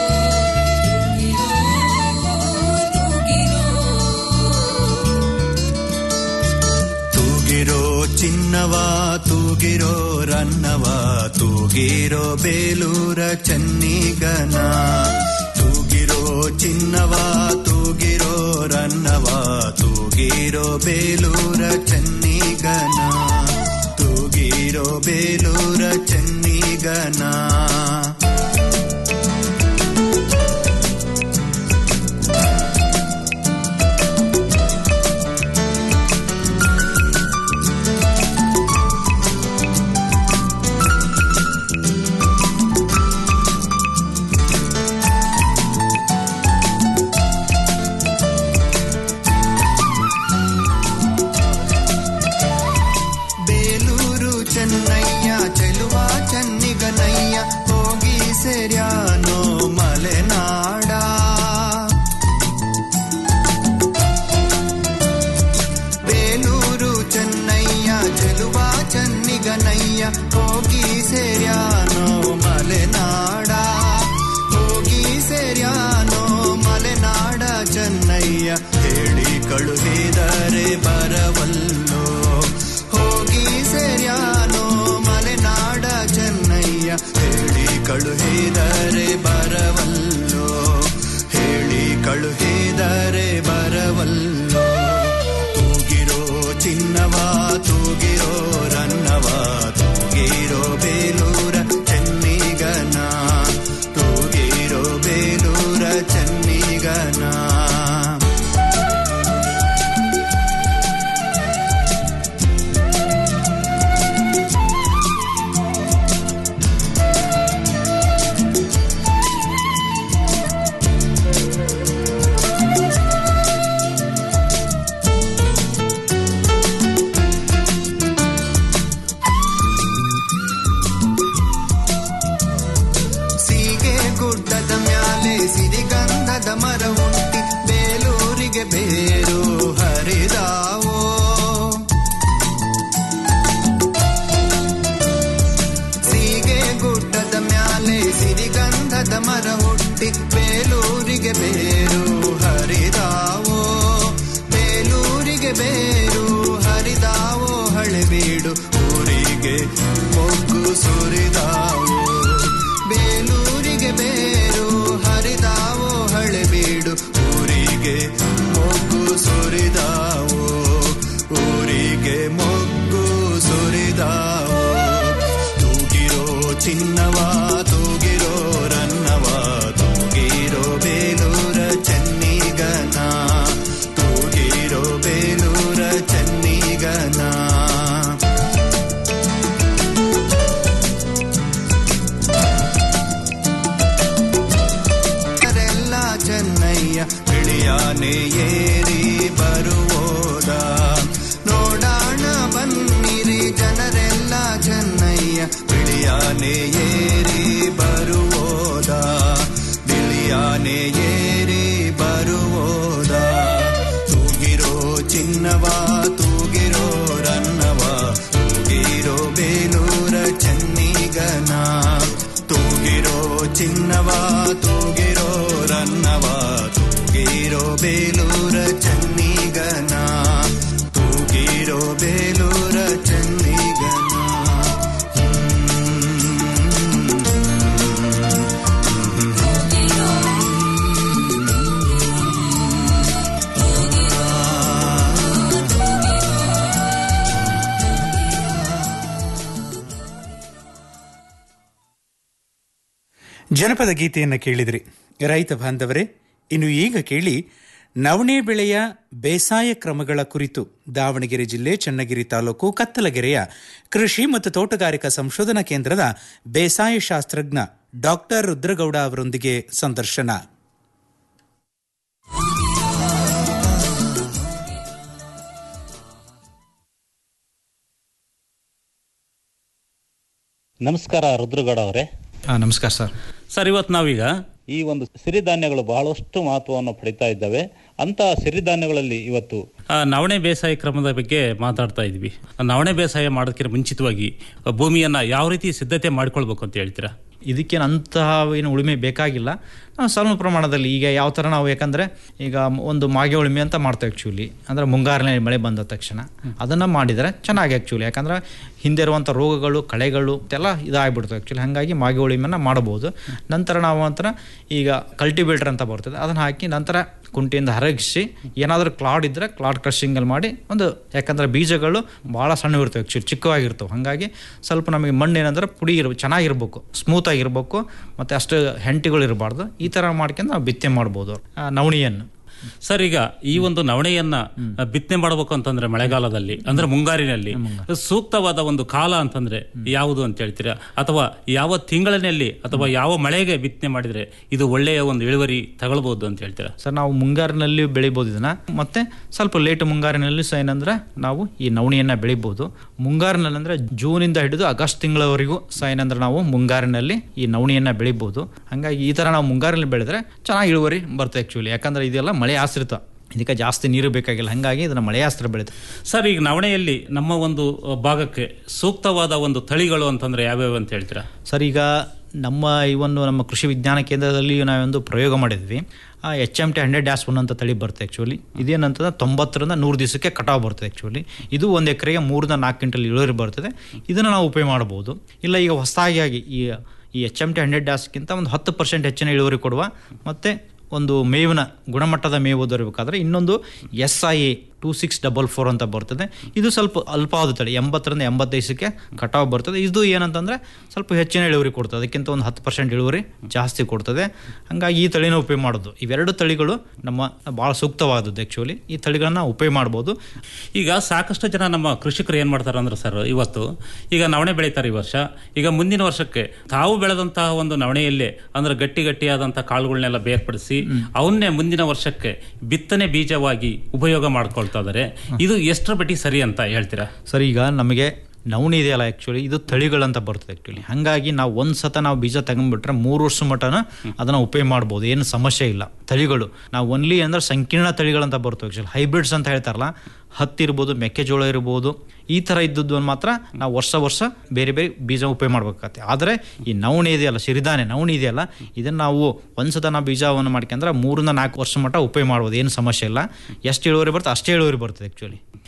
ತೂಗಿರೋ ಚಿನ್ನವ ತೂಗಿರೋ ರನ್ನವ ತೂಗಿರೋ ಬೇಲೂರ ಚೆನ್ನಿಗನ ತೂಗಿರೋ ಚಿನ್ನವ ತೂಗಿರೋ ರನ್ನವ ತೂಗಿರೋ ಬೇಲೂರ ಚೆನ್ನಿಗನ ತೂಗಿರೋ ಬೇಲೂರ ಚೆನ್ನಿಗನ ಬೇಲೂರು ಚೆನ್ನಯ್ಯ ಚೆಲುವ ಚೆನ್ನಿಗನಯ್ಯ ಹೋಗಿ ಸೇರ್ಯಾನೋ ಮಲೆನಾಡ ಬೇಲೂರು ಚೆನ್ನಯ್ಯ ಚೆಲುವ ಚೆನ್ನಿಗನಯ್ಯ ಹೋಗಿ ಸೇರ್ಯಾನೋ ಮಲೆನಾಡ ಹೋಗಿ ಸೇರ್ಯಾನೋ ಮಲೆನಾಡ ಚೆನ್ನಯ್ಯ ಹೇಳಿ ಕಳುಹಿದರೆ ಬರವಲ್ಲೋ ಹೋಗಿ ಸೇರ್ಯಾನೋ ಮಲೆನಾಡ ಚೆನ್ನಯ್ಯ ಹೇಳಿ ಕಳುಹಿದರೆ ಊರಿಗೆ ಮೊಗ್ಗು ಸುರಿದಾವು ಬೇಲೂರಿಗೆ ಬೇರು ಹರಿದಾವೋ ಹಳೆಬೀಡು ಊರಿಗೆ ಮೊಗ್ಗು ಸುರಿದಾವು ಊರಿಗೆ ಮೊಗ್ಗು ಸುರಿದಾವು ತೂಗಿರೋ ಚಿನ್ನವ ತೂಗಿರೋ ರನ್ನವ ತೂಗಿರೋ ಬೇಲೂರ ಚೆನ್ನಿಗನ ತೂಗಿರೋ ಬೇಲೂರ ಚೆನ್ನಿಗನ ಜನರೆಲ್ಲ ಚೆನ್ನಯ್ಯ ಬಿಳಿಯಾನೆ ಏರಿ ಬರುವೋದ ನೋಡಾಣ ಬನ್ನಿರಿ ಜನರೆಲ್ಲ ಚೆನ್ನಯ್ಯ ಬಿಳಿಯಾನೆ ಏರಿ ಬರುವೋದ ಬಿಳಿಯಾನೆ ಏರಿ ಬರುವೋದ ತೂಗಿರೋ ಚಿನ್ನವ ತೂಗಿರೋ ರನ್ನವ ತೂಗಿರೋ ಬೇಲೂರ ಚೆನ್ನಿಗನ ತೂಗಿರೋ ಚಿನ್ನವ ತೂಗಿರೋ ರನ್ನವ ತೂಗಿರೋ ಬೇಲೂರ ಚೆನ್ನಿಗನ ತೂಗಿರೋ ಬೇಲೂರ ಚೆನ್ನಿಗನ
ಜನಪದ ಗೀತೆಯನ್ನು ಕೇಳಿದ್ರಿ ರೈತ ಬಾಂಧವರೇ ಇನ್ನು ಈಗ ಕೇಳಿ ನವಣೆ ಬೆಳೆಯ ಬೇಸಾಯ ಕ್ರಮಗಳ ಕುರಿತು ದಾವಣಗೆರೆ ಜಿಲ್ಲೆ ಚನ್ನಗಿರಿ ತಾಲೂಕು ಕತ್ತಲಗೆರೆಯ ಕೃಷಿ ಮತ್ತು ತೋಟಗಾರಿಕಾ ಸಂಶೋಧನಾ ಕೇಂದ್ರದ ಬೇಸಾಯ ಶಾಸ್ತ್ರಜ್ಞ ಡಾಕ್ಟರ್ ರುದ್ರಗೌಡ ಅವರೊಂದಿಗೆ ಸಂದರ್ಶನ
ನಮಸ್ಕಾರ ರುದ್ರಗೌಡ ಅವರೇ
ನಮಸ್ಕಾರ ಸರ್
ಸರ್ ಇವತ್ತು ನಾವೀಗ ಈ ಒಂದು ಸಿರಿಧಾನ್ಯಗಳು ಬಹಳಷ್ಟು ಮಹತ್ವವನ್ನು ಪಡಿತಾ ಇದ್ದಾವೆ ಅಂತ ಸಿರಿಧಾನ್ಯಗಳಲ್ಲಿ ಇವತ್ತು ಆ, ನವಣೆ ಬೇಸಾಯ ಕ್ರಮದ ಬಗ್ಗೆ ಮಾತಾಡ್ತಾ ಇದ್ವಿ ನವಣೆ ಬೇಸಾಯ ಮಾಡೋದಕ್ಕಿಂತ ಮುಂಚಿತವಾಗಿ ಆ, ಭೂಮಿಯನ್ನ ಯಾವ ರೀತಿ ಸಿದ್ಧತೆ ಮಾಡ್ಕೊಳ್ಬೇಕು ಅಂತ ಹೇಳ್ತೀರಾ
ಇದಕ್ಕೇನು ಅಂತಹ ಏನು ಉಳುಮೆ ಬೇಕಾಗಿಲ್ಲ ನಾವು ಸ್ವಲ್ಪ ಪ್ರಮಾಣದಲ್ಲಿ ಈಗ ಯಾವ ಥರ ನಾವು ಯಾಕಂದರೆ ಈಗ ಒಂದು ಮಾಗೆ ಉಳುಮೆ ಅಂತ ಮಾಡ್ತೇವೆ ಆ್ಯಕ್ಚುಲಿ ಅಂದರೆ ಮುಂಗಾರಿನಲ್ಲಿ ಮಳೆ ಬಂದ ತಕ್ಷಣ ಅದನ್ನು ಮಾಡಿದರೆ ಚೆನ್ನಾಗಿ ಆ್ಯಕ್ಚುಲಿ ಯಾಕಂದರೆ ಹಿಂದೆ ಇರುವಂಥ ರೋಗಗಳು ಕಳೆಗಳು ಎಲ್ಲ ಇದಾಗ್ಬಿಡ್ತವೆ ಆ್ಯಕ್ಚುಲಿ ಹಾಗಾಗಿ ಮಾಗೆ ಉಳುಮೆನ ಮಾಡಬಹುದು ನಂತರ ನಾವು ಒಂಥರ ಈಗ ಕಲ್ಟಿವೇಟರ್ ಅಂತ ಬರ್ತದೆ ಅದನ್ನು ಹಾಕಿ ನಂತರ ಕುಂಟಿಯಿಂದ ಹರಗಿಸಿ ಏನಾದರೂ ಕ್ಲಾಡ್ ಇದ್ದರೆ ಕ್ಲಾಡ್ ಕ್ರಷಿಂಗಲ್ಲಿ ಮಾಡಿ ಒಂದು ಯಾಕಂದರೆ ಬೀಜಗಳು ಭಾಳ ಸಣ್ಣ ಇರ್ತವೆ ಆ್ಯಕ್ಚುಲಿ ಚಿಕ್ಕವಾಗಿರ್ತವೆ ಹಾಗಾಗಿ ಸ್ವಲ್ಪ ನಮಗೆ ಮಣ್ಣು ಏನಂದ್ರೆ ಪುಡಿ ಇರ ಚೆನ್ನಾಗಿರ್ಬೇಕು ಸ್ಮೂತ್ ಆಗಿರ್ಬೇಕು ಮತ್ತು ಅಷ್ಟು ಹೆಂಟಿಗಳು ಇರಬಾರ್ದು ಈ ಥರ ಮಾಡ್ಕೊಂಡು ನಾವು ಬಿತ್ತನೆ ಮಾಡ್ಬೋದು ಆ, ನವಣಿಯನ್ನು
ಸರ್ ಈಗ ಈ ಒಂದು ನವಣೆಯನ್ನ ಆ, ಬಿತ್ತನೆ ಮಾಡಬೇಕು ಅಂತಂದ್ರೆ ಮಳೆಗಾಲದಲ್ಲಿ ಅಂದ್ರೆ ಮುಂಗಾರಿನಲ್ಲಿ ಸೂಕ್ತವಾದ ಒಂದು ಕಾಲ ಅಂತಂದ್ರೆ ಯಾವುದು ಅಂತ ಹೇಳ್ತೀರಾ ಅಥವಾ ಯಾವ ತಿಂಗಳಿನಲ್ಲಿ ಅಥವಾ ಯಾವ ಮಳೆಗೆ ಬಿತ್ತನೆ ಮಾಡಿದ್ರೆ ಇದು ಒಳ್ಳೆಯ ಒಂದು ಇಳುವರಿ ತಗೊಳ್ಬಹುದು ಅಂತ ಹೇಳ್ತೀರಾ
ಸರ್ ನಾವು ಮುಂಗಾರಿನಲ್ಲಿ ಬೆಳಿಬೋದು ಇದನ್ನ ಮತ್ತೆ ಸ್ವಲ್ಪ ಲೇಟ್ ಮುಂಗಾರಿನಲ್ಲಿ ಸಹ ಏನಂದ್ರೆ ನಾವು ಈ ನವಣಿಯನ್ನ ಬೆಳಿಬೋದು ಮುಂಗಾರಿನಲ್ಲಿ ಅಂದ್ರೆ ಜೂನಿಂದ ಹಿಡಿದು ಆಗಸ್ಟ್ ತಿಂಗಳವರೆಗೂ ಸಹ ಏನಂದ್ರೆ ನಾವು ಮುಂಗಾರಿನಲ್ಲಿ ಈ ನವಣಿಯನ್ನ ಬೆಳಿಬೋದು ಹಂಗಾಗಿ ಈ ತರ ನಾವು ಮುಂಗಾರಿನಲ್ಲಿ ಬೆಳೆದ್ರೆ ಚೆನ್ನಾಗಿ ಇಳುವರಿ ಬರುತ್ತೆ ಆಕ್ಚುಲಿ ಯಾಕಂದ್ರೆ ಇದೆಲ್ಲ ಮಳೆ ಆಶ್ರಿತ ಇದಕ್ಕೆ ಜಾಸ್ತಿ ನೀರು ಬೇಕಾಗಿಲ್ಲ ಹಂಗಾಗಿ ಇದನ್ನ ಮಳೆ ಆಶ್ರಿತ ಬೆಳೆದು
ಸರ್ ಈಗ ನವಣೆಯಲ್ಲಿ ನಮ್ಮ ಒಂದು ಆ, ಭಾಗಕ್ಕೆ ಸೂಕ್ತವಾದ ಒಂದು ತಳಿಗಳು ಅಂತಂದ್ರೆ ಯಾವ್ಯಾವ ಅಂತ ಹೇಳ್ತೀರಾ
ಸರ್ ಈಗ ನಮ್ಮ ಈ ಒಂದು ನಮ್ಮ ಕೃಷಿ ವಿಜ್ಞಾನ ಕೇಂದ್ರದಲ್ಲಿ ನಾವೊಂದು ಪ್ರಯೋಗ ಮಾಡಿದ್ವಿ H M T hundred dash one ಅಂತ ತಳಿ ಬರುತ್ತೆ ಆ್ಯಕ್ಚುಲಿ ಇದೇನಂತಂದ್ರೆ ತೊಂಬತ್ತರಿಂದ ನೂರು ದಿವಸಕ್ಕೆ ಕಟಾವು ಬರ್ತದೆ ಆ್ಯಕ್ಚುಲಿ ಇದು ಒಂದು ಎಕರೆಗೆ ಮೂರಿಂದ ನಾಲ್ಕು ಕ್ವಿಂಟಲ್ ಇಳುವರಿ ಬರ್ತದೆ ಇದನ್ನು ನಾವು ಉಪಯೋಗ ಮಾಡ್ಬೋದು ಇಲ್ಲ ಈಗ ಹೊಸದಾಗಿ ಈ ಈ ಎಚ್ ಎಮ್ ಟಿ ಹಂಡ್ರೆಡ್ ಡ್ಯಾಸ್ಗಿಂತ ಒಂದು ಹತ್ತು ಪರ್ಸೆಂಟ್ ಹೆಚ್ಚಿನ ಇಳುವರಿ ಕೊಡುವ ಮತ್ತು ಒಂದು ಮೇವಿನ ಗುಣಮಟ್ಟದ ಮೇವು ದೊರಕಬೇಕಾದ್ರೆ ಇನ್ನೊಂದು S I A two six double four ಅಂತ ಬರ್ತದೆ ಇದು ಸ್ವಲ್ಪ ಅಲ್ಪಾವಧಿ ತಳಿ ಎಂಬತ್ತರಿಂದ ಎಂಬತ್ತೈದಕ್ಕೆ ಕಟಾವು ಬರ್ತದೆ ಇದು ಏನಂತಂದರೆ ಸ್ವಲ್ಪ ಹೆಚ್ಚಿನ ಇಳುವರಿ ಕೊಡ್ತದೆ ಅದಕ್ಕಿಂತ ಒಂದು ಹತ್ತು ಪರ್ಸೆಂಟ್ ಇಳುವರಿ ಜಾಸ್ತಿ ಕೊಡ್ತದೆ ಹಾಗಾಗಿ ಈ ತಳಿನ ಉಪಯೋಗ ಮಾಡೋದು ಇವೆರಡು ತಳಿಗಳು ನಮ್ಮ ಭಾಳ ಸೂಕ್ತವಾದದ್ದು ಆ್ಯಕ್ಚುಲಿ ಈ ತಳಿಗಳನ್ನ ಉಪಯೋಗ ಮಾಡ್ಬೋದು
ಈಗ ಸಾಕಷ್ಟು ಜನ ನಮ್ಮ ಕೃಷಿಕರು ಏನ್ ಮಾಡ್ತಾರೆ ಅಂದ್ರೆ ಸರ್ ಇವತ್ತು ಈಗ ನವಣೆ ಬೆಳೀತಾರೆ ಈ ವರ್ಷ ಈಗ ಮುಂದಿನ ವರ್ಷಕ್ಕೆ ತಾವು ಬೆಳೆದಂತಹ ಒಂದು ನವಣೆಯಲ್ಲೇ ಅಂದ್ರೆ ಗಟ್ಟಿ ಗಟ್ಟಿಯಾದಂತಹ ಕಾಳುಗಳನ್ನೆಲ್ಲ ಬೇರ್ಪಡಿಸಿ ಅವನ್ನೇ ಮುಂದಿನ ವರ್ಷಕ್ಕೆ ಬಿತ್ತನೆ ಬೀಜವಾಗಿ ಉಪಯೋಗ ಮಾಡ್ಕೊಳ್ತಾ ಇದಾರೆ ಇದು ಎಷ್ಟರ ಬಟ್ಟಿ ಸರಿ ಅಂತ ಹೇಳ್ತೀರಾ
ಸರ್ ಈಗ ನಮಗೆ ನವಣಿ ಇದೆಯಲ್ಲ ಆ್ಯಕ್ಚುಲಿ ಇದು ತಳಿಗಳಂತ ಬರ್ತದೆ ಆ್ಯಕ್ಚುಲಿ ಹಾಗಾಗಿ ನಾವು ಒಂದು ಸತ ನಾವು ಬೀಜ ತಗೊಂಡ್ಬಿಟ್ರೆ ಮೂರು ವರ್ಷ ಮಟನ ಅದನ್ನು ಉಪಯೋಗ ಮಾಡ್ಬೋದು ಏನು ಸಮಸ್ಯೆ ಇಲ್ಲ ತಳಿಗಳು ನಾವು ಒನ್ಲಿ ಅಂದ್ರೆ ಸಂಕೀರ್ಣ ತಳಿಗಳಂತ ಬರ್ತವೆ ಆ್ಯಕ್ಚುಲಿ ಹೈಬ್ರಿಡ್ಸ್ ಅಂತ ಹೇಳ್ತಾರಲ್ಲ ಹತ್ತಿ ಇರ್ಬೋದು ಮೆಕ್ಕೆಜೋಳ ಇರ್ಬೋದು ಈ ಥರ ಇದ್ದದ್ದು ಮಾತ್ರ ನಾವು ವರ್ಷ ವರ್ಷ ಬೇರೆ ಬೇರೆ ಬೀಜ ಉಪಯೋಗ ಮಾಡ್ಬೇಕಾಗತ್ತೆ ಆದರೆ ಈ ನವಣಿ ಇದೆಯಲ್ಲ ಸಿರಿಧಾನ್ಯ ನವಣಿ ಇದೆಯಲ್ಲ ಇದನ್ನು ನಾವು ಒಂದ್ಸತ ನಾವು ಬೀಜವನ್ನು ಮಾಡ್ಕೊಂಡ್ರೆ ಮೂರಿಂದ ನಾಲ್ಕು ವರ್ಷ ಮಟ್ಟ ಉಪಯೋಗ ಮಾಡ್ಬೋದು ಏನು ಸಮಸ್ಯೆ ಇಲ್ಲ ಎಷ್ಟು ಇಳುವರಿ ಬರುತ್ತೆ ಅಷ್ಟೇ ಇಳುವರಿ ಬರ್ತದೆ ಆ್ಯಕ್ಚುಲಿ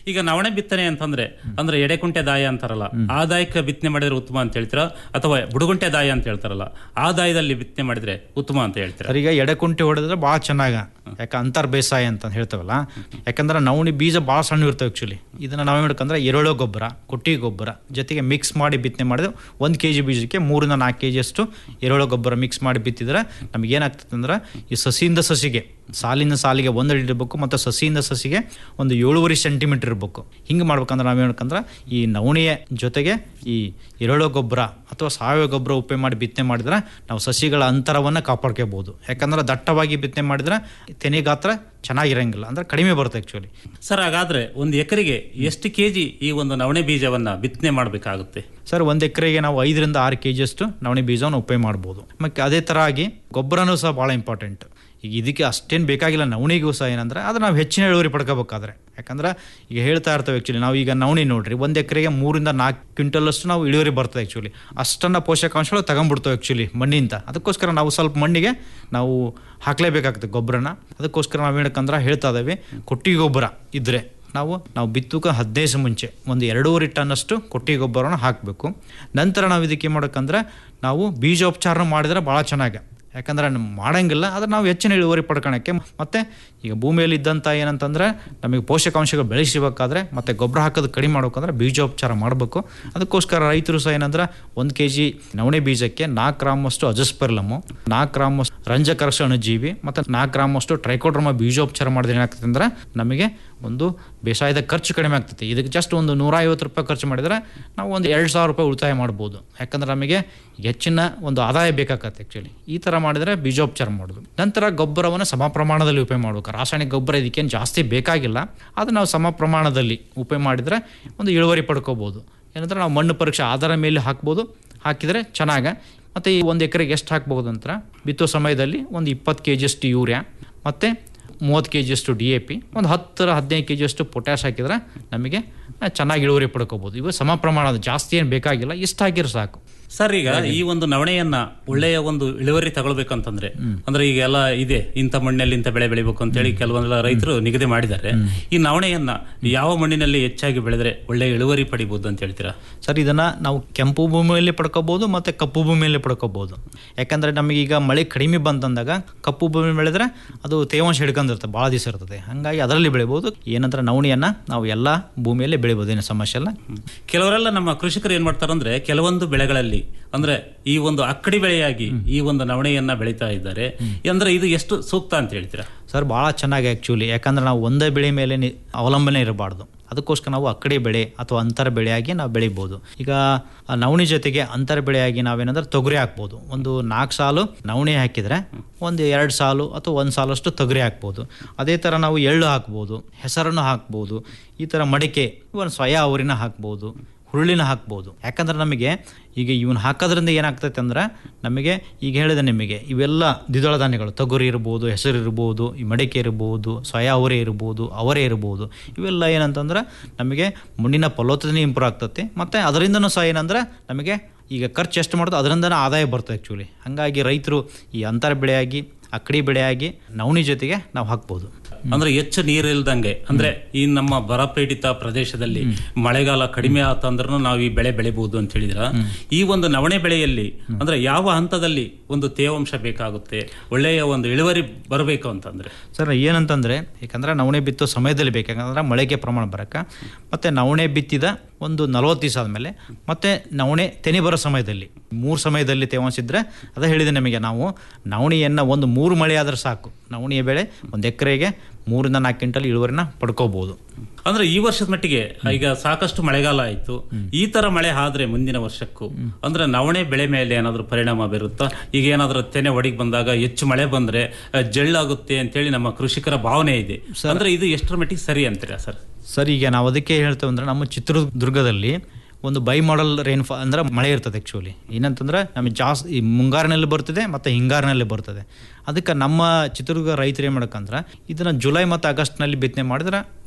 ಈಗ ನವಣೆ ಬಿತ್ತನೆ ಅಂತಂದ್ರೆ ಅಂದ್ರೆ ಎಡೆಕುಂಟೆ ದಾಯ ಅಂತಾರಲ್ಲ ಆ ದಾಯಕ್ಕೆ ಬಿತ್ತನೆ ಮಾಡಿದ್ರೆ ಉತ್ತಮ ಅಂತ ಹೇಳ್ತೀರಾ ಅಥವಾ ಬುಡುಗುಂಟೆ ದಾಯ ಅಂತ ಹೇಳ್ತಾರಲ್ಲ ಆ ದಾಯದಲ್ಲಿ ಬಿತ್ತನೆ ಮಾಡಿದ್ರೆ ಉತ್ತಮ ಅಂತ ಹೇಳ್ತೀರಾ
ಸರ್ ಈಗ ಎಡೆಕುಂಟೆ ಹೊಡೆದ್ರೆ ಭಾಳ ಚೆನ್ನಾಗ ಯಾಕೆ ಅಂತರ್ ಬೇಸಾಯ ಅಂತ ಹೇಳ್ತೇವಲ್ಲ ಯಾಕಂದ್ರೆ ನವಣಿ ಬೀಜ ಭಾಳ ಸಣ್ಣ ಇರ್ತವೆ ಆ್ಯಕ್ಚುಲಿ ಇದನ್ನು ನಾವು ಹೇಳ್ಕಂದ್ರೆ ಎರೆಹುಳು ಗೊಬ್ಬರ ಕೊಟ್ಟಿ ಗೊಬ್ಬರ ಜೊತೆಗೆ ಮಿಕ್ಸ್ ಮಾಡಿ ಬಿತ್ತನೆ ಮಾಡಿದ್ರೆ ಒಂದು ಕೆ ಜಿ ಬೀಜಕ್ಕೆ ಮೂರಿಂದ ನಾಲ್ಕು ಕೆ ಜಿಯಷ್ಟು ಎರೆಹುಳು ಗೊಬ್ಬರ ಮಿಕ್ಸ್ ಮಾಡಿ ಬಿತ್ತಿದ್ರೆ ನಮ್ಗೆ ಏನಾಗ್ತದೆ ಅಂದ್ರೆ ಈ ಸಸಿಯಿಂದ ಸಸಿಗೆ ಸಾಲಿನ ಸಾಲಿಗೆ ಒಂದು ಅಡಿ ಇರಬೇಕು ಮತ್ತು ಸಸಿಯಿಂದ ಸಸಿಗೆ ಒಂದು ಏಳುವರೆ ಸೆಂಟಿಮೀಟರ್ ಇರಬೇಕು ಹಿಂಗೆ ಮಾಡ್ಬೇಕಂದ್ರೆ ನಾವು ಹೇಳ್ಕಂದ್ರೆ ಈ ನವಣಿಯ ಜೊತೆಗೆ ಈ ಎರೆಹುಳು ಗೊಬ್ಬರ ಅಥವಾ ಸಾವಯವ ಗೊಬ್ಬರ ಉಪಯೋಗ ಮಾಡಿ ಬಿತ್ತನೆ ಮಾಡಿದ್ರೆ ನಾವು ಸಸಿಗಳ ಅಂತರವನ್ನು ಕಾಪಾಡ್ಕೋಬಹುದು ಯಾಕಂದ್ರೆ ದಟ್ಟವಾಗಿ ಬಿತ್ತನೆ ಮಾಡಿದ್ರೆ ತೆನೆ ಗಾತ್ರ ಚೆನ್ನಾಗಿರಂಗಿಲ್ಲ ಅಂದ್ರೆ ಕಡಿಮೆ ಬರುತ್ತೆ ಆ್ಯಕ್ಚುಲಿ
ಸರ್ ಹಾಗಾದ್ರೆ ಒಂದು ಎಕರೆಗೆ ಎಷ್ಟು ಕೆಜಿ ಈ ಒಂದು ನವಣೆ ಬೀಜವನ್ನ ಬಿತ್ತನೆ ಮಾಡಬೇಕಾಗುತ್ತೆ
ಸರ್ ಒಂದು ಎಕರೆಗೆ ನಾವು ಐದರಿಂದ ಆರು ಕೆ ಜಿಯಷ್ಟು ನವಣೆ ಬೀಜವನ್ನು ಉಪಯೋಗ ಮಾಡ್ಬೋದು ಮತ್ತು ಅದೇ ಥರ ಆಗಿ ಗೊಬ್ಬರನೂ ಸಹ ಭಾಳ ಇಂಪಾರ್ಟೆಂಟ್ ಈಗ ಇದಕ್ಕೆ ಅಷ್ಟೇನು ಬೇಕಾಗಿಲ್ಲ ನವಣಿಗೂ ಸಹ ಏನಂದ್ರೆ ಅದು ನಾವು ಹೆಚ್ಚಿನ ಇಳುವರಿ ಪಡ್ಕೋಬೇಕಾದ್ರೆ ಯಾಕಂದ್ರೆ ಈಗ ಹೇಳ್ತಾ ಇರ್ತೇವೆ ಆ್ಯಕ್ಚುಲಿ ನಾವು ಈಗ ನವಣಿ ನೋಡ್ರಿ ಒಂದು ಎಕರೆಗೆ ಮೂರಿಂದ ನಾಲ್ಕು ಕ್ವಿಂಟಲಷ್ಟು ನಾವು ಇಳುವರಿ ಬರ್ತದೆ ಆ್ಯಕ್ಚುಲಿ ಅಷ್ಟನ್ನು ಪೋಷಕಾಂಶಗಳು ತಗೊಂಡ್ಬಿಡ್ತೇವೆ ಆ್ಯಕ್ಚುಲಿ ಮಣ್ಣಿಂದ ಅದಕ್ಕೋಸ್ಕರ ನಾವು ಸ್ವಲ್ಪ ಮಣ್ಣಿಗೆ ನಾವು ಹಾಕಲೇಬೇಕಾಗ್ತದೆ ಗೊಬ್ಬರನ ಅದಕ್ಕೋಸ್ಕರ ನಾವು ಏನಕ್ಕಂದ್ರೆ ಹೇಳ್ತಾ ಇದ್ದೇವೆ ಕೊಟ್ಟಿಗೆ ಗೊಬ್ಬರ ಇದ್ದರೆ ನಾವು ನಾವು ಬಿತ್ತುಕ ಹದಿನೈದು ಮುಂಚೆ ಒಂದು ಎರಡೂವರೆ ಟನ್ನಷ್ಟು ಕೊಟ್ಟಿಗೆ ಗೊಬ್ಬರವನ್ನು ಹಾಕಬೇಕು ನಂತರ ನಾವು ಇದಕ್ಕೆ ಏನು ಮಾಡೋಕ್ಕಂದ್ರೆ ನಾವು ಬೀಜೋಪಚಾರ ಮಾಡಿದ್ರೆ ಭಾಳ ಚೆನ್ನಾಗಿ ಯಾಕಂದ್ರೆ ನಮ್ ಮಾಡಂಗಿಲ್ಲ ಆದ್ರೆ ನಾವು ಹೆಚ್ಚಿನ ಇಳುವರಿ ಪಡ್ಕೊಳಕ್ಕೆ ಮತ್ತೆ ಈಗ ಭೂಮಿಯಲ್ಲಿ ಇದ್ದಂಥ ಏನಂತಂದ್ರೆ ನಮಗೆ ಪೋಷಕಾಂಶಗಳು ಬೆಳೆಸಬೇಕಾದ್ರೆ ಮತ್ತೆ ಗೊಬ್ಬರ ಹಾಕೋದು ಕಡಿಮೆ ಮಾಡ್ಬೇಕಂದ್ರೆ ಬೀಜೋಪಚಾರ ಮಾಡಬೇಕು ಅದಕ್ಕೋಸ್ಕರ ರೈತರು ಸಹ ಏನಂದ್ರೆ ಒಂದು ಕೆ ಜಿ ನವಣೆ ಬೀಜಕ್ಕೆ ನಾಲ್ಕು ಗ್ರಾಮಷ್ಟು ಅಜಸ್ಪರ್ಲಮು ನಾಲ್ಕು ಗ್ರಾಮಷ್ಟು ರಂಜಕರಸ ಅಣುಜೀವಿ ಮತ್ತು ನಾಲ್ಕು ಗ್ರಾಮಷ್ಟು ಟ್ರೈಕೋಡ್ರಮ ಬೀಜೋಪಚಾರ ಮಾಡಿದ್ರೆ ಏನಾಗ್ತದೆ ಅಂದ್ರೆ ನಮಗೆ ಒಂದು ಬೇಸಾಯದ ಖರ್ಚು ಕಡಿಮೆ ಆಗ್ತದೆ ಇದಕ್ಕೆ ಜಸ್ಟ್ ಒಂದು ನೂರ ಐವತ್ತು ರೂಪಾಯಿ ಖರ್ಚು ಮಾಡಿದರೆ ನಾವು ಒಂದು ಎರಡು ಸಾವಿರ ರೂಪಾಯಿ ಉಳಿತಾಯ ಮಾಡ್ಬೋದು ಯಾಕಂದ್ರೆ ನಮಗೆ ಹೆಚ್ಚಿನ ಒಂದು ಆದಾಯ ಬೇಕಾಗತ್ತೆ ಆ್ಯಕ್ಚುಲಿ ಈ ಥರ ಮಾಡಿದರೆ ಬೀಜೋಪಚಾರ ಮಾಡೋದು ನಂತರ ಗೊಬ್ಬರವನ್ನು ಸಮ ಪ್ರಮಾಣದಲ್ಲಿ ಉಪಯೋಗ ಮಾಡ್ಬೇಕು ರಾಸಾಯನಿಕ ಗೊಬ್ಬರ ಇದಕ್ಕೇನು ಜಾಸ್ತಿ ಬೇಕಾಗಿಲ್ಲ ಅದು ನಾವು ಸಮ ಪ್ರಮಾಣದಲ್ಲಿ ಉಪಯೋಗ ಮಾಡಿದರೆ ಒಂದು ಇಳುವರಿ ಪಡ್ಕೋಬೋದು ಏನಂದ್ರೆ ನಾವು ಮಣ್ಣು ಪರೀಕ್ಷೆ ಆಧಾರ ಮೇಲೆ ಹಾಕ್ಬೋದು ಹಾಕಿದರೆ ಚೆನ್ನಾಗ ಮತ್ತು ಈ ಒಂದು ಎಕರೆಗೆ ಎಷ್ಟು ಹಾಕ್ಬೋದು ಅಂತ ಬಿತ್ತೋ ಸಮಯದಲ್ಲಿ ಒಂದು ಇಪ್ಪತ್ತು ಕೆ ಜಿಯಷ್ಟು ಯೂರಿಯಾ ಮತ್ತು ಮೂವತ್ತು ಕೆ ಜಿಯಷ್ಟು ಡಿ ಎ ಪಿ ಒಂದು ಹತ್ತರ ಹದಿನೈದು ಕೆ ಜಿಯಷ್ಟು ಪೊಟ್ಯಾಶ್ ಹಾಕಿದ್ರೆ ನಮಗೆ ಚೆನ್ನಾಗಿ ಇಳುವರಿ ಪಡ್ಕೋಬೋದು ಇವು ಸಮ ಪ್ರಮಾಣದ ಜಾಸ್ತಿ ಏನು ಬೇಕಾಗಿಲ್ಲ ಇಷ್ಟು ಹಾಕಿದ್ರೆ ಸಾಕು
ಸರ್ ಈಗ ಈ ಒಂದು ನವಣೆಯನ್ನ ಒಳ್ಳೆಯ ಒಂದು ಇಳುವರಿ ತಗೊಳ್ಬೇಕಂತಂದ್ರೆ ಅಂದ್ರೆ ಈಗ ಎಲ್ಲ ಇದೆ ಇಂಥ ಮಣ್ಣಲ್ಲಿ ಇಂಥ ಬೆಳೆ ಬೆಳಿಬೇಕು ಅಂತೇಳಿ ಕೆಲವೊಂದೆಲ್ಲ ರೈತರು ನಿಗದಿ ಮಾಡಿದ್ದಾರೆ ಈ ನವಣೆಯನ್ನ ಯಾವ ಮಣ್ಣಿನಲ್ಲಿ ಹೆಚ್ಚಾಗಿ ಬೆಳೆದ್ರೆ ಒಳ್ಳೆ ಇಳುವರಿ ಪಡಿಬಹುದು ಅಂತ ಹೇಳ್ತೀರಾ
ಸರ್ ಇದನ್ನು ನಾವು ಕೆಂಪು ಭೂಮಿಯಲ್ಲಿ ಪಡ್ಕೋಬೋದು ಮತ್ತು ಕಪ್ಪು ಭೂಮಿಯಲ್ಲಿ ಪಡ್ಕೋಬೋದು ಯಾಕಂದರೆ ನಮಗೀಗ ಮಳೆ ಕಡಿಮೆ ಬಂತಂದಾಗ ಕಪ್ಪು ಭೂಮಿ ಬೆಳೆದ್ರೆ ಅದು ತೇವಾಂಶ ಹಿಡ್ಕೊಂಡಿರ್ತದೆ ಭಾಳ ದಿವಸ ಇರ್ತದೆ ಹಾಗಾಗಿ ಅದರಲ್ಲಿ ಬೆಳಿಬೋದು ಏನಂದ್ರೆ ನವಣಿಯನ್ನು ನಾವು ಎಲ್ಲ ಭೂಮಿಯಲ್ಲಿ ಬೆಳಿಬೋದು ಏನು ಸಮಸ್ಯೆ ಇಲ್ಲ
ಕೆಲವರೆಲ್ಲ ನಮ್ಮ ಕೃಷಿಕರು ಏನ್ ಮಾಡ್ತಾರಂದ್ರೆ ಕೆಲವೊಂದು ಬೆಳೆಗಳಲ್ಲಿ ಅಂದ್ರೆ ಈ ಒಂದು ಅಕ್ಕಡಿ ಬೆಳೆಯಾಗಿ ಈ ಒಂದು ನವಣೆಯನ್ನ ಬೆಳೀತಾ ಇದ್ದಾರೆ ಅಂದ್ರೆ ಇದು ಎಷ್ಟು ಸೂಕ್ತ ಅಂತ ಹೇಳ್ತೀರಾ
ಸರ್ ಭಾಳ ಚೆನ್ನಾಗಿ ಆ್ಯಕ್ಚುಲಿ ಯಾಕಂದ್ರೆ ನಾವು ಒಂದೇ ಬೆಳೆ ಮೇಲೆ ನಿ- ಅವಲಂಬನೆ ಇರಬಾರ್ದು ಅದಕ್ಕೋಸ್ಕರ ನಾವು ಅಕ್ಕಡಿ ಬೆಳೆ ಅಥವಾ ಅಂತರ ಬೆಳೆಯಾಗಿ ನಾವು ಬೆಳಿಬೋದು ಈಗ ಆ ನವಣಿ ಜೊತೆಗೆ ಅಂತರ ಬೆಳೆಯಾಗಿ ನಾವೇನಂದ್ರೆ ತೊಗರಿ ಹಾಕ್ಬೋದು ಒಂದು ನಾಲ್ಕು ಸಾಲು ನವಣಿ ಹಾಕಿದರೆ ಒಂದು ಎರಡು ಸಾಲು ಅಥವಾ ಒಂದು ಸಾಲಷ್ಟು ತೊಗರಿ ಹಾಕ್ಬೋದು ಅದೇ ಥರ ನಾವು ಎಳ್ಳು ಹಾಕ್ಬೋದು ಹೆಸರನ್ನು ಹಾಕ್ಬೋದು ಈ ಥರ ಮಡಿಕೆ ಇವನ್ ಸ್ವಯ ಅವರಿನ ಹಾಕ್ಬೋದು ಹುರುಳಿನ ಹಾಕ್ಬೋದು ಯಾಕಂದ್ರೆ ನಮಗೆ ಈಗ ಇವನ್ ಹಾಕೋದ್ರಿಂದ ಏನಾಗ್ತೈತೆ ಅಂದ್ರೆ ನಮಗೆ ಈಗ ಹೇಳಿದೆ ನಿಮಗೆ ಇವೆಲ್ಲ ದ್ವಿದಳ ಧಾನ್ಯಗಳು ತೊಗರಿ ಇರ್ಬೋದು ಹೆಸರು ಇರ್ಬೋದು ಈ ಮಡಿಕೆ ಇರ್ಬೋದು ಸೋಯಾ ಅವರೆ ಇರ್ಬೋದು ಅವರೇ ಇರ್ಬೋದು ಇವೆಲ್ಲ ಏನಂತಂದ್ರೆ ನಮಗೆ ಮಣ್ಣಿನ ಫಲವತ್ತತೆ ಇಂಪ್ರೂವ್ ಆಗ್ತೈತೆ ಮತ್ತು ಅದರಿಂದನೂ ಸಹ ಏನಂದ್ರೆ ನಮಗೆ ಈಗ ಖರ್ಚು ಎಷ್ಟು ಮಾಡೋದು ಅದರಿಂದನೇ ಆದಾಯ ಬರ್ತದೆ ಆ್ಯಕ್ಚುಲಿ ಹಾಗಾಗಿ ರೈತರು ಈ ಅಂತರ ಬೆಳೆಯಾಗಿ ಅಕ್ಕಡಿ ಬೆಳೆಯಾಗಿ ನವಣಿ ಜೊತೆಗೆ ನಾವು ಹಾಕ್ಬೋದು
ಅಂದ್ರೆ ಹೆಚ್ಚು ನೀರು ಇಲ್ದಂಗೆ ಅಂದ್ರೆ ಈ ನಮ್ಮ ಬರಪೀಡಿತ ಪ್ರದೇಶದಲ್ಲಿ ಮಳೆಗಾಲ ಕಡಿಮೆ ಆತಂದ್ರೂ ನಾವು ಈ ಬೆಳೆ ಬೆಳಿಬಹುದು ಅಂತ ಹೇಳಿದ್ರ ಈ ಒಂದು ನವಣೆ ಬೆಳೆಯಲ್ಲಿ ಅಂದ್ರೆ ಯಾವ ಹಂತದಲ್ಲಿ ಒಂದು ತೇವಾಂಶ ಬೇಕಾಗುತ್ತೆ ಒಳ್ಳೆಯ ಒಂದು ಇಳುವರಿ ಬರಬೇಕು ಅಂತಂದ್ರೆ
ಸರ್ ಏನಂತಂದರೆ ಯಾಕಂದ್ರೆ ನವಣೆ ಬಿತ್ತೋ ಸಮಯದಲ್ಲಿ ಬೇಕು ಯಾಕಂದ್ರೆ ಮಳೆಗೆ ಪ್ರಮಾಣ ಬರಕ್ಕೆ ಮತ್ತು ನವಣೆ ಬಿತ್ತಿದ ಒಂದು ನಲವತ್ತು ದಿವಸ ಆದಮೇಲೆ ಮತ್ತು ನವಣೆ ತೆನೆ ಬರೋ ಸಮಯದಲ್ಲಿ ಮೂರು ಸಮಯದಲ್ಲಿ ತೇವಾಂಶ ಇದ್ದರೆ ಅದೇ ಹೇಳಿದೆ ನಿಮಗೆ ನಾವು ನವಣಿಯನ್ನು ಒಂದು ಮೂರು ಮಳೆ ಆದ್ರೆ ಸಾಕು ನವಣಿಯ ಬೆಳೆ ಒಂದು ಎಕರೆಗೆ ಮೂರಿಂದ ನಾಲ್ಕು ಕ್ವಿಂಟಲ್ ಇಳುವರಿನ ಪಡ್ಕೋಬೋದು
ಅಂದ್ರೆ ಈ ವರ್ಷದ ಮಟ್ಟಿಗೆ ಈಗ ಸಾಕಷ್ಟು ಮಳೆಗಾಲ ಆಯ್ತು ಈ ತರ ಮಳೆ ಆದ್ರೆ ಮುಂದಿನ ವರ್ಷಕ್ಕೂ ಅಂದ್ರೆ ನವಣೆ ಬೆಳೆ ಮೇಲೆ ಏನಾದ್ರೂ ಪರಿಣಾಮ ಬೀರುತ್ತಾ ಈಗ ಏನಾದ್ರೂ ತೆನೆ ಒಡಿಗೆ ಬಂದಾಗ ಹೆಚ್ಚು ಮಳೆ ಬಂದ್ರೆ ಅಹ್, ಜಳ್ಳಾಗುತ್ತೆ ಅಂತೇಳಿ ನಮ್ಮ ಕೃಷಿಕರ ಭಾವನೆ ಇದೆ ಅಂದ್ರೆ ಇದು ಎಷ್ಟರ ಮಟ್ಟಿಗೆ ಸರಿ ಅಂತೀರಾ ಸರ್
ಸರ್ ಈಗ ನಾವು ಅದಕ್ಕೆ ಹೇಳ್ತೇವೆ ಅಂದ್ರೆ ನಮ್ಮ ಚಿತ್ರದುರ್ಗದಲ್ಲಿ ಒಂದು ಬೈ ಮಾಡಲ್ ರೈನ್ ಫಾ ಅಂದ್ರೆ ಮಳೆ ಇರ್ತದೆ ಆ್ಯಕ್ಚುಲಿ ಏನಂತಂದ್ರೆ ನಮಗೆ ಜಾಸ್ತಿ ಈ ಮುಂಗಾರಿನಲ್ಲಿ ಬರ್ತದೆ ಮತ್ತು ಹಿಂಗಾರಿನಲ್ಲಿ ಬರ್ತದೆ ಅದಕ್ಕೆ ನಮ್ಮ ಚಿತ್ರದುರ್ಗ ರೈತರು ಏನು ಮಾಡಕ್ಕಂದ್ರೆ ಇದನ್ನು ಜುಲೈ ಮತ್ತು ಆಗಸ್ಟ್ನಲ್ಲಿ ಬಿತ್ತನೆ ಮಾಡಿದ್ರೆ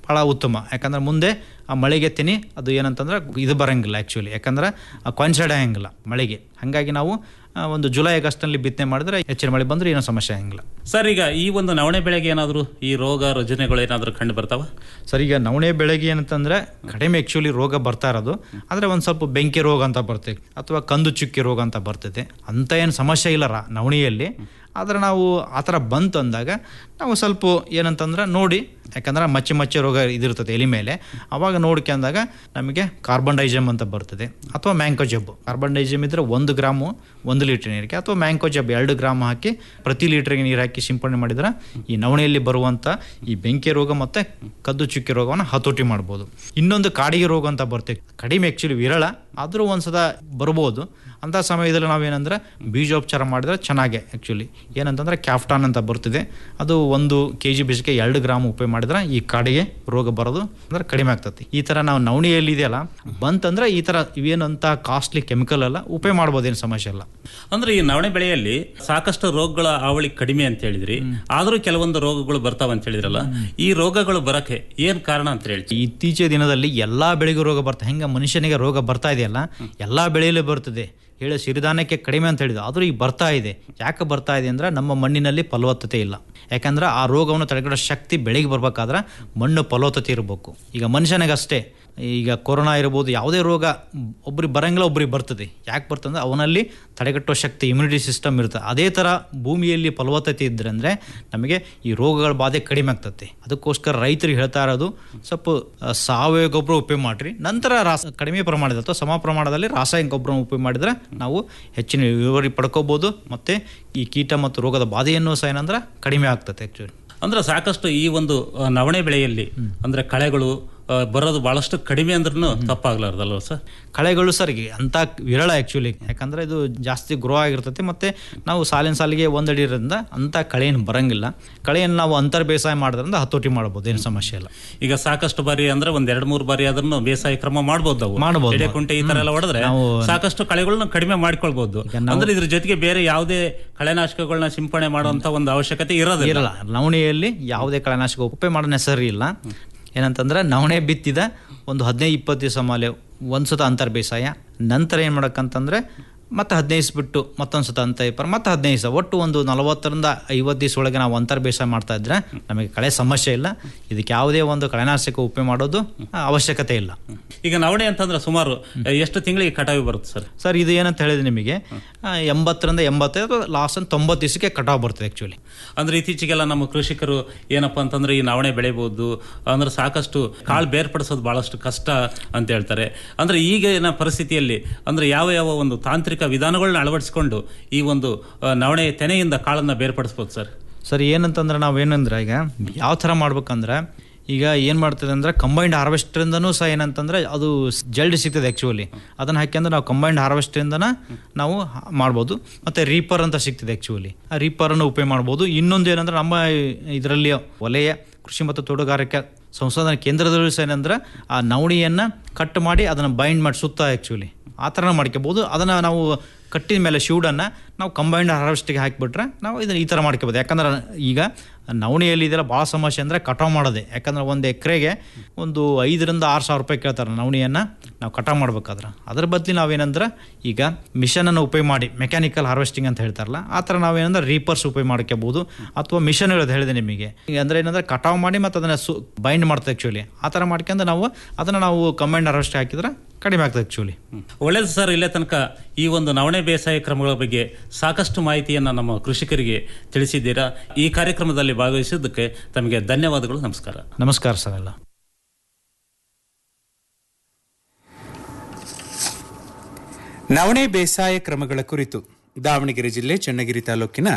ಭಾಳ ಉತ್ತಮ ಯಾಕಂದ್ರೆ ಮುಂದೆ ಆ ಮಳೆಗೆ ತೆನಿ ಅದು ಏನಂತಂದ್ರೆ ಇದು ಬರಂಗಿಲ್ಲ ಆ್ಯಕ್ಚುಲಿ ಯಾಕಂದ್ರೆ ಕಾನ್ಸೈಡ್ ಆಗಂಗಿಲ್ಲ ಮಳೆಗೆ ಹಾಗಾಗಿ ನಾವು ಆ, ಒಂದು ಜುಲೈ ಆಗಸ್ಟ್ನಲ್ಲಿ ಬಿತ್ತನೆ ಮಾಡಿದ್ರೆ ಹೆಚ್ಚಿನ ಮಳೆ ಬಂದ್ರೆ ಏನೋ ಸಮಸ್ಯೆ ಆಗಂಗಿಲ್ಲ
ಸರ್ ಈಗ ಈ ಒಂದು ನವಣೆ ಬೆಳೆಗೆ ಏನಾದರೂ ಈ ರೋಗ ರುಜಿನಗಳು ಏನಾದರೂ ಕಂಡು ಬರ್ತಾವ
ಸರ್ ಈಗ ನವಣೆ ಬೆಳೆಗೆ ಏನಂತಂದ್ರೆ ಕಡಿಮೆ ಆ್ಯಕ್ಚುಲಿ ರೋಗ ಬರ್ತಾ ಇರೋದು ಆದರೆ ಒಂದು ಸ್ವಲ್ಪ ಬೆಂಕಿ ರೋಗ ಅಂತ ಬರ್ತದೆ ಅಥವಾ ಕಂದು ಚುಕ್ಕಿ ರೋಗ ಅಂತ ಬರ್ತದೆ ಅಂತ ಏನು ಸಮಸ್ಯೆ ಇಲ್ಲ ರಾ ನವಣಿಯಲ್ಲಿ ಆದರೆ ನಾವು ಆ ಥರ ಬಂತು ಅಂದಾಗ ನಾವು ಸ್ವಲ್ಪ ಏನಂತಂದ್ರೆ ನೋಡಿ ಯಾಕಂದ್ರೆ ಮಚ್ಚೆ ಮಚ್ಚೆ ರೋಗ ಇದಿರ್ತದೆ ಎಲಿ ಮೇಲೆ ಅವಾಗ ನೋಡ್ಕೊಂಡಾಗ ನಮಗೆ ಕಾರ್ಬನ್ ಡೈಜಮ್ ಅಂತ ಬರ್ತದೆ ಅಥವಾ ಮ್ಯಾಂಕೋ ಜಬ್ಬು ಕಾರ್ಬನ್ ಡೈಜಮ್ ಇದ್ರೆ ಒಂದು ಗ್ರಾಮು ಒಂದು ಲೀಟರ್ ನೀರಿಗೆ ಅಥವಾ ಮ್ಯಾಂಕೋ ಜಬ್ ಎರಡು ಗ್ರಾಮ್ ಹಾಕಿ ಪ್ರತಿ ಲೀಟರ್ಗೆ ನೀರು ಹಾಕಿ ಸಿಂಪಡಣೆ ಮಾಡಿದ್ರೆ ಈ ನವಣೆಯಲ್ಲಿ ಬರುವಂಥ ಈ ಬೆಂಕಿ ರೋಗ ಮತ್ತು ಕದ್ದು ಚುಕ್ಕಿ ರೋಗವನ್ನು ಹತೋಟಿ ಮಾಡ್ಬೋದು ಇನ್ನೊಂದು ಕಾಡಿಗೆ ರೋಗ ಅಂತ ಬರ್ತದೆ ಕಡಿಮೆ ಆ್ಯಕ್ಚುಲಿ ವಿರಳ ಆದರೂ ಒಂದ್ಸದ ಬರ್ಬೋದು ಅಂಥ ಸಮಯದಲ್ಲಿ ನಾವೇನಂದ್ರೆ ಬೀಜೋಪಚಾರ ಮಾಡಿದ್ರೆ ಚೆನ್ನಾಗೆ ಆ್ಯಕ್ಚುಲಿ ಏನಂತಂದ್ರೆ ಕ್ಯಾಫ್ಟಾನ್ ಅಂತ ಬರ್ತಿದೆ ಅದು ಒಂದು ಕೆ ಜಿ ಬೀಜಕ್ಕೆ ಎರಡು ಗ್ರಾಮ್ ಉಪಯೋಗ ಮಾಡಿದ್ರೆ ಈ ಕಾಡಿಗೆ ರೋಗ ಬರೋದು ಅಂದ್ರೆ ಕಡಿಮೆ ಆಗ್ತತಿ ಈ ಥರ ನಾವು ನವಣಿಯಲ್ಲಿ ಇದೆಯಲ್ಲ ಬಂತಂದ್ರೆ ಈ ಥರ ಇವೇನಂತ ಕಾಸ್ಟ್ಲಿ ಕೆಮಿಕಲ್ ಅಲ್ಲ ಉಪಯೋಗ ಮಾಡ್ಬೋದು ಏನು ಸಮಸ್ಯೆ ಇಲ್ಲ
ಅಂದ್ರೆ ಈ ನವಣೆ ಬೆಳೆಯಲ್ಲಿ ಸಾಕಷ್ಟು ರೋಗಗಳ ಅವಳಿ ಕಡಿಮೆ ಅಂತ ಹೇಳಿದ್ರಿ ಆದ್ರೂ ಕೆಲವೊಂದು ರೋಗಗಳು ಬರ್ತಾವ ಅಂತ ಹೇಳಿದ್ರಲ್ಲ ಈ ರೋಗಗಳು ಬರಕ್ಕೆ ಏನ್ ಕಾರಣ ಅಂತ ಹೇಳಿ
ಇತ್ತೀಚಿನ ದಿನದಲ್ಲಿ ಎಲ್ಲಾ ಬೆಳೆಗೂ ರೋಗ ಬರ್ತದೆ ಹೆಂಗ ಮನುಷ್ಯನಿಗೆ ರೋಗ ಬರ್ತಾ ಇದೆಯಲ್ಲ ಎಲ್ಲಾ ಬೆಳೆಯಲ್ಲೂ ಬರ್ತದೆ ಹೇಳೋ ಸಿರಿಧಾನ್ಯಕ್ಕೆ ಕಡಿಮೆ ಅಂತ ಹೇಳಿದ್ರು ಆದರೂ ಈಗ ಬರ್ತಾ ಇದೆ ಯಾಕೆ ಬರ್ತಾ ಇದೆ ಅಂದ್ರೆ ನಮ್ಮ ಮಣ್ಣಿನಲ್ಲಿ ಫಲವತ್ತತೆ ಇಲ್ಲ ಯಾಕಂದ್ರೆ ಆ ರೋಗವನ್ನು ತಡೆಗಟ್ಟೋ ಶಕ್ತಿ ಬೆಳೆಗೆ ಬರ್ಬೇಕಾದ್ರೆ ಮಣ್ಣು ಫಲವತ್ತತೆ ಇರಬೇಕು ಈಗ ಮನುಷ್ಯನಿಗೆ ಅಷ್ಟೇ ಈಗ ಕೊರೋನಾ ಇರ್ಬೋದು ಯಾವುದೇ ರೋಗ ಒಬ್ರಿಗೆ ಬರಂಗಿಲ್ಲ ಒಬ್ರಿಗೆ ಬರ್ತದೆ ಯಾಕೆ ಬರ್ತಂದ್ರೆ ಅವನಲ್ಲಿ ತಡೆಗಟ್ಟುವ ಶಕ್ತಿ ಇಮ್ಯುನಿಟಿ ಸಿಸ್ಟಮ್ ಇರುತ್ತೆ ಅದೇ ಥರ ಭೂಮಿಯಲ್ಲಿ ಫಲವತ್ತತೆ ಇದ್ರೆ ಅಂದರೆ ನಮಗೆ ಈ ರೋಗಗಳ ಬಾಧೆ ಕಡಿಮೆ ಆಗ್ತದೆ ಅದಕ್ಕೋಸ್ಕರ ರೈತರು ಹೇಳ್ತಾ ಇರೋದು ಸ್ವಲ್ಪ ಆ, ಸಾವಯವ ಗೊಬ್ಬರ ಉಪಯೋಗ ಮಾಡಿರಿ ನಂತರ ರಾಸ ಕಡಿಮೆ ಪ್ರಮಾಣದ ಅಥವಾ ಸಮ ಪ್ರಮಾಣದಲ್ಲಿ ರಾಸಾಯನಿಕ ಗೊಬ್ಬರ ಉಪಯೋಗ ಮಾಡಿದ್ರೆ ನಾವು ಹೆಚ್ಚಿನ ಇಳುವರಿ ಪಡ್ಕೋಬೋದು ಮತ್ತು ಈ ಕೀಟ ಮತ್ತು ರೋಗದ ಬಾಧೆಯನ್ನು ಸಹ ಏನಂದ್ರೆ ಕಡಿಮೆ ಆಗ್ತದೆ ಆ್ಯಕ್ಚುಲಿ
ಅಂದ್ರೆ ಸಾಕಷ್ಟು ಈ ಒಂದು ಆ, ನವಣೆ ಬೆಳೆಯಲ್ಲಿ ಅಂದ್ರೆ ಕಳೆಗಳು ಆ, ಬರೋದು ಬಹಳಷ್ಟು ಕಡಿಮೆ ಅಂದ್ರೂ ತಪ್ಪಾಗ್ಲಾರ್ದಲ್ವ ಸರ್
ಕಳೆಗಳು ಸರ್ ಈಗ ಅಂತ ವಿರಳ ಆ್ಯಕ್ಚುಲಿ ಯಾಕಂದ್ರೆ ಇದು ಜಾಸ್ತಿ ಗ್ರೋ ಆಗಿರ್ತೈತಿ ಮತ್ತೆ ನಾವು ಸಾಲಿನ ಸಾಲಿಗೆ ಒಂದಡಿ ಇರೋದ್ರಿಂದ ಅಂತ ಕಳೆ ಏನು ಬರಂಗಿಲ್ಲ ಕಳೆಯನ್ನು ನಾವು ಅಂತರ್ ಬೇಸಾಯ ಮಾಡೋದ್ರಿಂದ ಹತೋಟಿ ಮಾಡ್ಬೋದು ಏನು ಸಮಸ್ಯೆ ಇಲ್ಲ
ಈಗ ಸಾಕಷ್ಟು ಬಾರಿ ಅಂದ್ರೆ ಒಂದ್ ಎರಡ್ ಮೂರು ಬಾರಿ ಅದನ್ನು ಬೇಸಾಯ ಕ್ರಮ ಮಾಡ್ಬೋದು ನಾವು
ಮಾಡ್ಬೋದು.
ಎಡೆ ಕುಂಟೆ ಈ ತರ ಎಲ್ಲ ಹೊಡೆದ್ರೆ
ನಾವು-
ಸಾಕಷ್ಟು ಕಳೆಗಳನ್ನ ಕಡಿಮೆ ಮಾಡ್ಕೊಳ್ಬಹುದು ಅಂದ್ರೆ ಇದ್ರ ಜೊತೆಗೆ ಬೇರೆ ಯಾವುದೇ ಕಳೆನಾಶಕಗಳನ್ನ ಸಿಂಪಡಣೆ ಮಾಡುವಂತ ಒಂದು ಅವಶ್ಯಕತೆ ಇರೋದಿಲ್ಲ
ಇರಲ್ಲ ನವಣೆಯಲ್ಲಿ ಯಾವುದೇ ಕಳೆನಾಶಕ ಉಪಯೋಗ ಮಾಡೋ ನೆಸರಿ ಇಲ್ಲ ಏನಂತಂದ್ರೆ ನವಣೆ ಬಿತ್ತಿದ ಒಂದು ಹದಿನೈದು ಇಪ್ಪತ್ತು ದಿವಸ ಮೇಲೆ ಒಂದು ಸತ ಅಂತರ್ ಬೇಸಾಯ ನಂತರ ಏನು ಮಾಡಕ್ಕಂತಂದ್ರೆ ಮತ್ತೆ ಹದಿನೈದು ದಿವಸ ಬಿಟ್ಟು ಮತ್ತೊಂದು ಸತ ಅಂತ ಇಪ್ಪರು ಮತ್ತೆ ಹದಿನೈದು ದಿವಸ ಒಟ್ಟು ಒಂದು ನಲವತ್ತರಿಂದ ಐವತ್ತು ದಿವಸ ಒಳಗೆ ನಾವು ಅಂತರ್ ಬೇಸಾಯ ಮಾಡ್ತಾ ಇದ್ರೆ ನಮಗೆ ಕಳೆ ಸಮಸ್ಯೆ ಇಲ್ಲ ಇದಕ್ಕೆ ಯಾವುದೇ ಒಂದು ಕಳೆನಾಶಕ ಉಪಯೋಗ ಮಾಡೋದು ಆ, ಅವಶ್ಯಕತೆ ಇಲ್ಲ
ಈಗ ನವಣೆ ಅಂತಂದ್ರೆ ಸುಮಾರು ಎಷ್ಟು ತಿಂಗಳಿಗೆ ಕಟಾವಿ ಬರುತ್ತೆ ಸರ್
ಸರ್ ಇದು ಏನಂತ ಹೇಳಿದ್ರೆ ನಿಮಗೆ ಆ, ಎಂಬತ್ತರಿಂದ ಎಂಬತ್ತೈದು ಲಾಸ್ಟ್ ಒಂದು ತೊಂಬತ್ತು ದಿವಸಕ್ಕೆ ಕಟಾವ್ ಬರ್ತದೆ ಆ್ಯಕ್ಚುಲಿ
ಅಂದ್ರೆ ಇತ್ತೀಚೆಗೆಲ್ಲ ನಮ್ಮ ಕೃಷಿಕರು ಏನಪ್ಪಾ ಅಂತಂದ್ರೆ ಈ ನವಣೆ ಬೆಳಿಬಹುದು ಅಂದ್ರೆ ಸಾಕಷ್ಟು ಕಾಳು ಬೇರ್ಪಡಿಸೋದು ಬಹಳಷ್ಟು ಕಷ್ಟ ಅಂತ ಹೇಳ್ತಾರೆ ಅಂದ್ರೆ ಈಗಿನ ಪರಿಸ್ಥಿತಿಯಲ್ಲಿ ಅಂದ್ರೆ ಯಾವ ಯಾವ ಒಂದು ತಾಂತ್ರಿಕ ವಿಧಾನಗಳನ್ನ ಅಳವಡಿಸಿಕೊಂಡು ಈ ಒಂದು ಆ, ನವಣೆ ತೆನೆಯಿಂದ ಕಾಳನ್ನ ಬೇರ್ಪಡಿಸ್ಬೋದು ಸರ್
ಸರ್ ಏನಂತಂದ್ರೆ ನಾವೇನಂದ್ರೆ ಈಗ ಯಾವ ಥರ ಮಾಡ್ಬೇಕಂದ್ರೆ ಈಗ ಏನು ಮಾಡ್ತದೆ ಅಂದ್ರೆ ಕಂಬೈನ್ಡ್ ಹಾರ್ವೆಸ್ಟ್ರಿಂದನೂ ಸಹ ಏನಂತಂದ್ರೆ ಅದು ಜಲ್ಡಿ ಸಿಗ್ತದೆ ಆ್ಯಕ್ಚುಲಿ ಅದನ್ನು ಹಾಕ್ಯಂದ್ರೆ ನಾವು ಕಂಬೈನ್ಡ್ ಹಾರ್ವೆಸ್ಟ್ರಿಂದನ ನಾವು ಹ- ಮಾಡ್ಬೋದು ಮತ್ತು ರೀಪರ್ ಅಂತ ಸಿಗ್ತದೆ ಆ್ಯಕ್ಚುಲಿ ಆ ರೀಪರನ್ನು ಉಪಯೋಗ ಮಾಡ್ಬೋದು ಇನ್ನೊಂದು ಏನಂದ್ರೆ ನಮ್ಮ ಇದರಲ್ಲಿ ವಲಯ ಕೃಷಿ ಮತ್ತು ತೋಟಗಾರಿಕೆ ಸಂಶೋಧನಾ ಕೇಂದ್ರದಲ್ಲೂ ಸಹ ಏನಂದ್ರೆ ಆ ನವಣಿಯನ್ನು ಕಟ್ ಮಾಡಿ ಅದನ್ನು ಬೈಂಡ್ ಮಾಡಿ ಸುತ್ತ ಆ್ಯಕ್ಚುಲಿ ಆ ಥರ ಮಾಡ್ಕೋಬೋದು ಅದನ್ನು ನಾವು ಕಟ್ಟಿದ ಮೇಲೆ ಶೂಡನ್ನು ನಾವು ಕಂಬೈನ್ಡ್ ಹಾರ್ವೆಸ್ಟಿಗೆ ಹಾಕಿಬಿಟ್ರೆ ನಾವು ಇದನ್ನು ಈ ಥರ ಮಾಡ್ಕೋಬೋದು ಯಾಕಂದ್ರೆ ಈಗ ನವಣಿಯಲ್ಲಿ ಇದೆಲ್ಲ ಭಾಳ ಸಮಸ್ಯೆ ಅಂದರೆ ಕಟಾವು ಮಾಡೋದೆ ಯಾಕಂದ್ರೆ ಒಂದು ಎಕರೆಗೆ ಒಂದು ಐದರಿಂದ ಆರು ಸಾವಿರ ರೂಪಾಯಿ ಕೇಳ್ತಾರೆ ನವಣಿಯನ್ನು ನಾವು ಕಟಾವು ಮಾಡ್ಬೇಕಾದ್ರೆ ಅದ್ರ ಬದಲಿ ನಾವೇನಂದ್ರೆ ಈಗ ಮಿಷನನ್ನು ಉಪಯೋಗ ಮಾಡಿ ಮೆಕ್ಯಾನಿಕಲ್ ಹಾರ್ವೆಸ್ಟಿಂಗ್ ಅಂತ ಹೇಳ್ತಾರಲ್ಲ ಆ ಥರ ನಾವೇನಂದ್ರೆ ರೀಪರ್ಸ್ ಉಪಯೋಗ ಮಾಡ್ಕೋಬೋದು ಅಥವಾ ಮಿಷನ್ ಹೇಳೋದು ಹೇಳಿದೆ ನಿಮಗೆ ಈಗ ಅಂದರೆ ಏನಂದ್ರೆ ಕಟಾವು ಮಾಡಿ ಮತ್ತು ಅದನ್ನು ಸು ಬೈಂಡ್ ಮಾಡ್ತದೆ ಆ್ಯಕ್ಚುಲಿ ಆ ಥರ ಮಾಡ್ಕೊಂಡು ನಾವು ಅದನ್ನು ನಾವು ಕಂಬೈಂಡ್ ಹಾರ್ವೆಸ್ಟ್ ಹಾಕಿದ್ರೆ ಕಡಿಮೆ ಆಗ್ತದೆ ಆ್ಯಕ್ಚುಲಿ
ಒಳ್ಳೇದು ಸರ್ ಇಲ್ಲೇ ತನಕ ಈ ಒಂದು ನವಣೆ ಬೇಸಾಯ ಕ್ರಮಗಳ ಬಗ್ಗೆ ಸಾಕಷ್ಟು ಮಾಹಿತಿಯನ್ನ ನಮ್ಮ ಕೃಷಿಕರಿಗೆ ತಿಳಿಸಿದ್ದೀರಾ ಈ ಕಾರ್ಯಕ್ರಮದಲ್ಲಿ ಭಾಗವಹಿಸಿದ್ದಕ್ಕೆ ತಮಗೆ ಧನ್ಯವಾದಗಳು ನಮಸ್ಕಾರ
ನಮಸ್ಕಾರ ಸರ್ ಎಲ್ಲ
ನವಣೆ ಬೇಸಾಯ ಕ್ರಮಗಳ ಕುರಿತು ದಾವಣಗೆರೆ ಜಿಲ್ಲೆ ಚನ್ನಗಿರಿ ತಾಲೂಕಿನ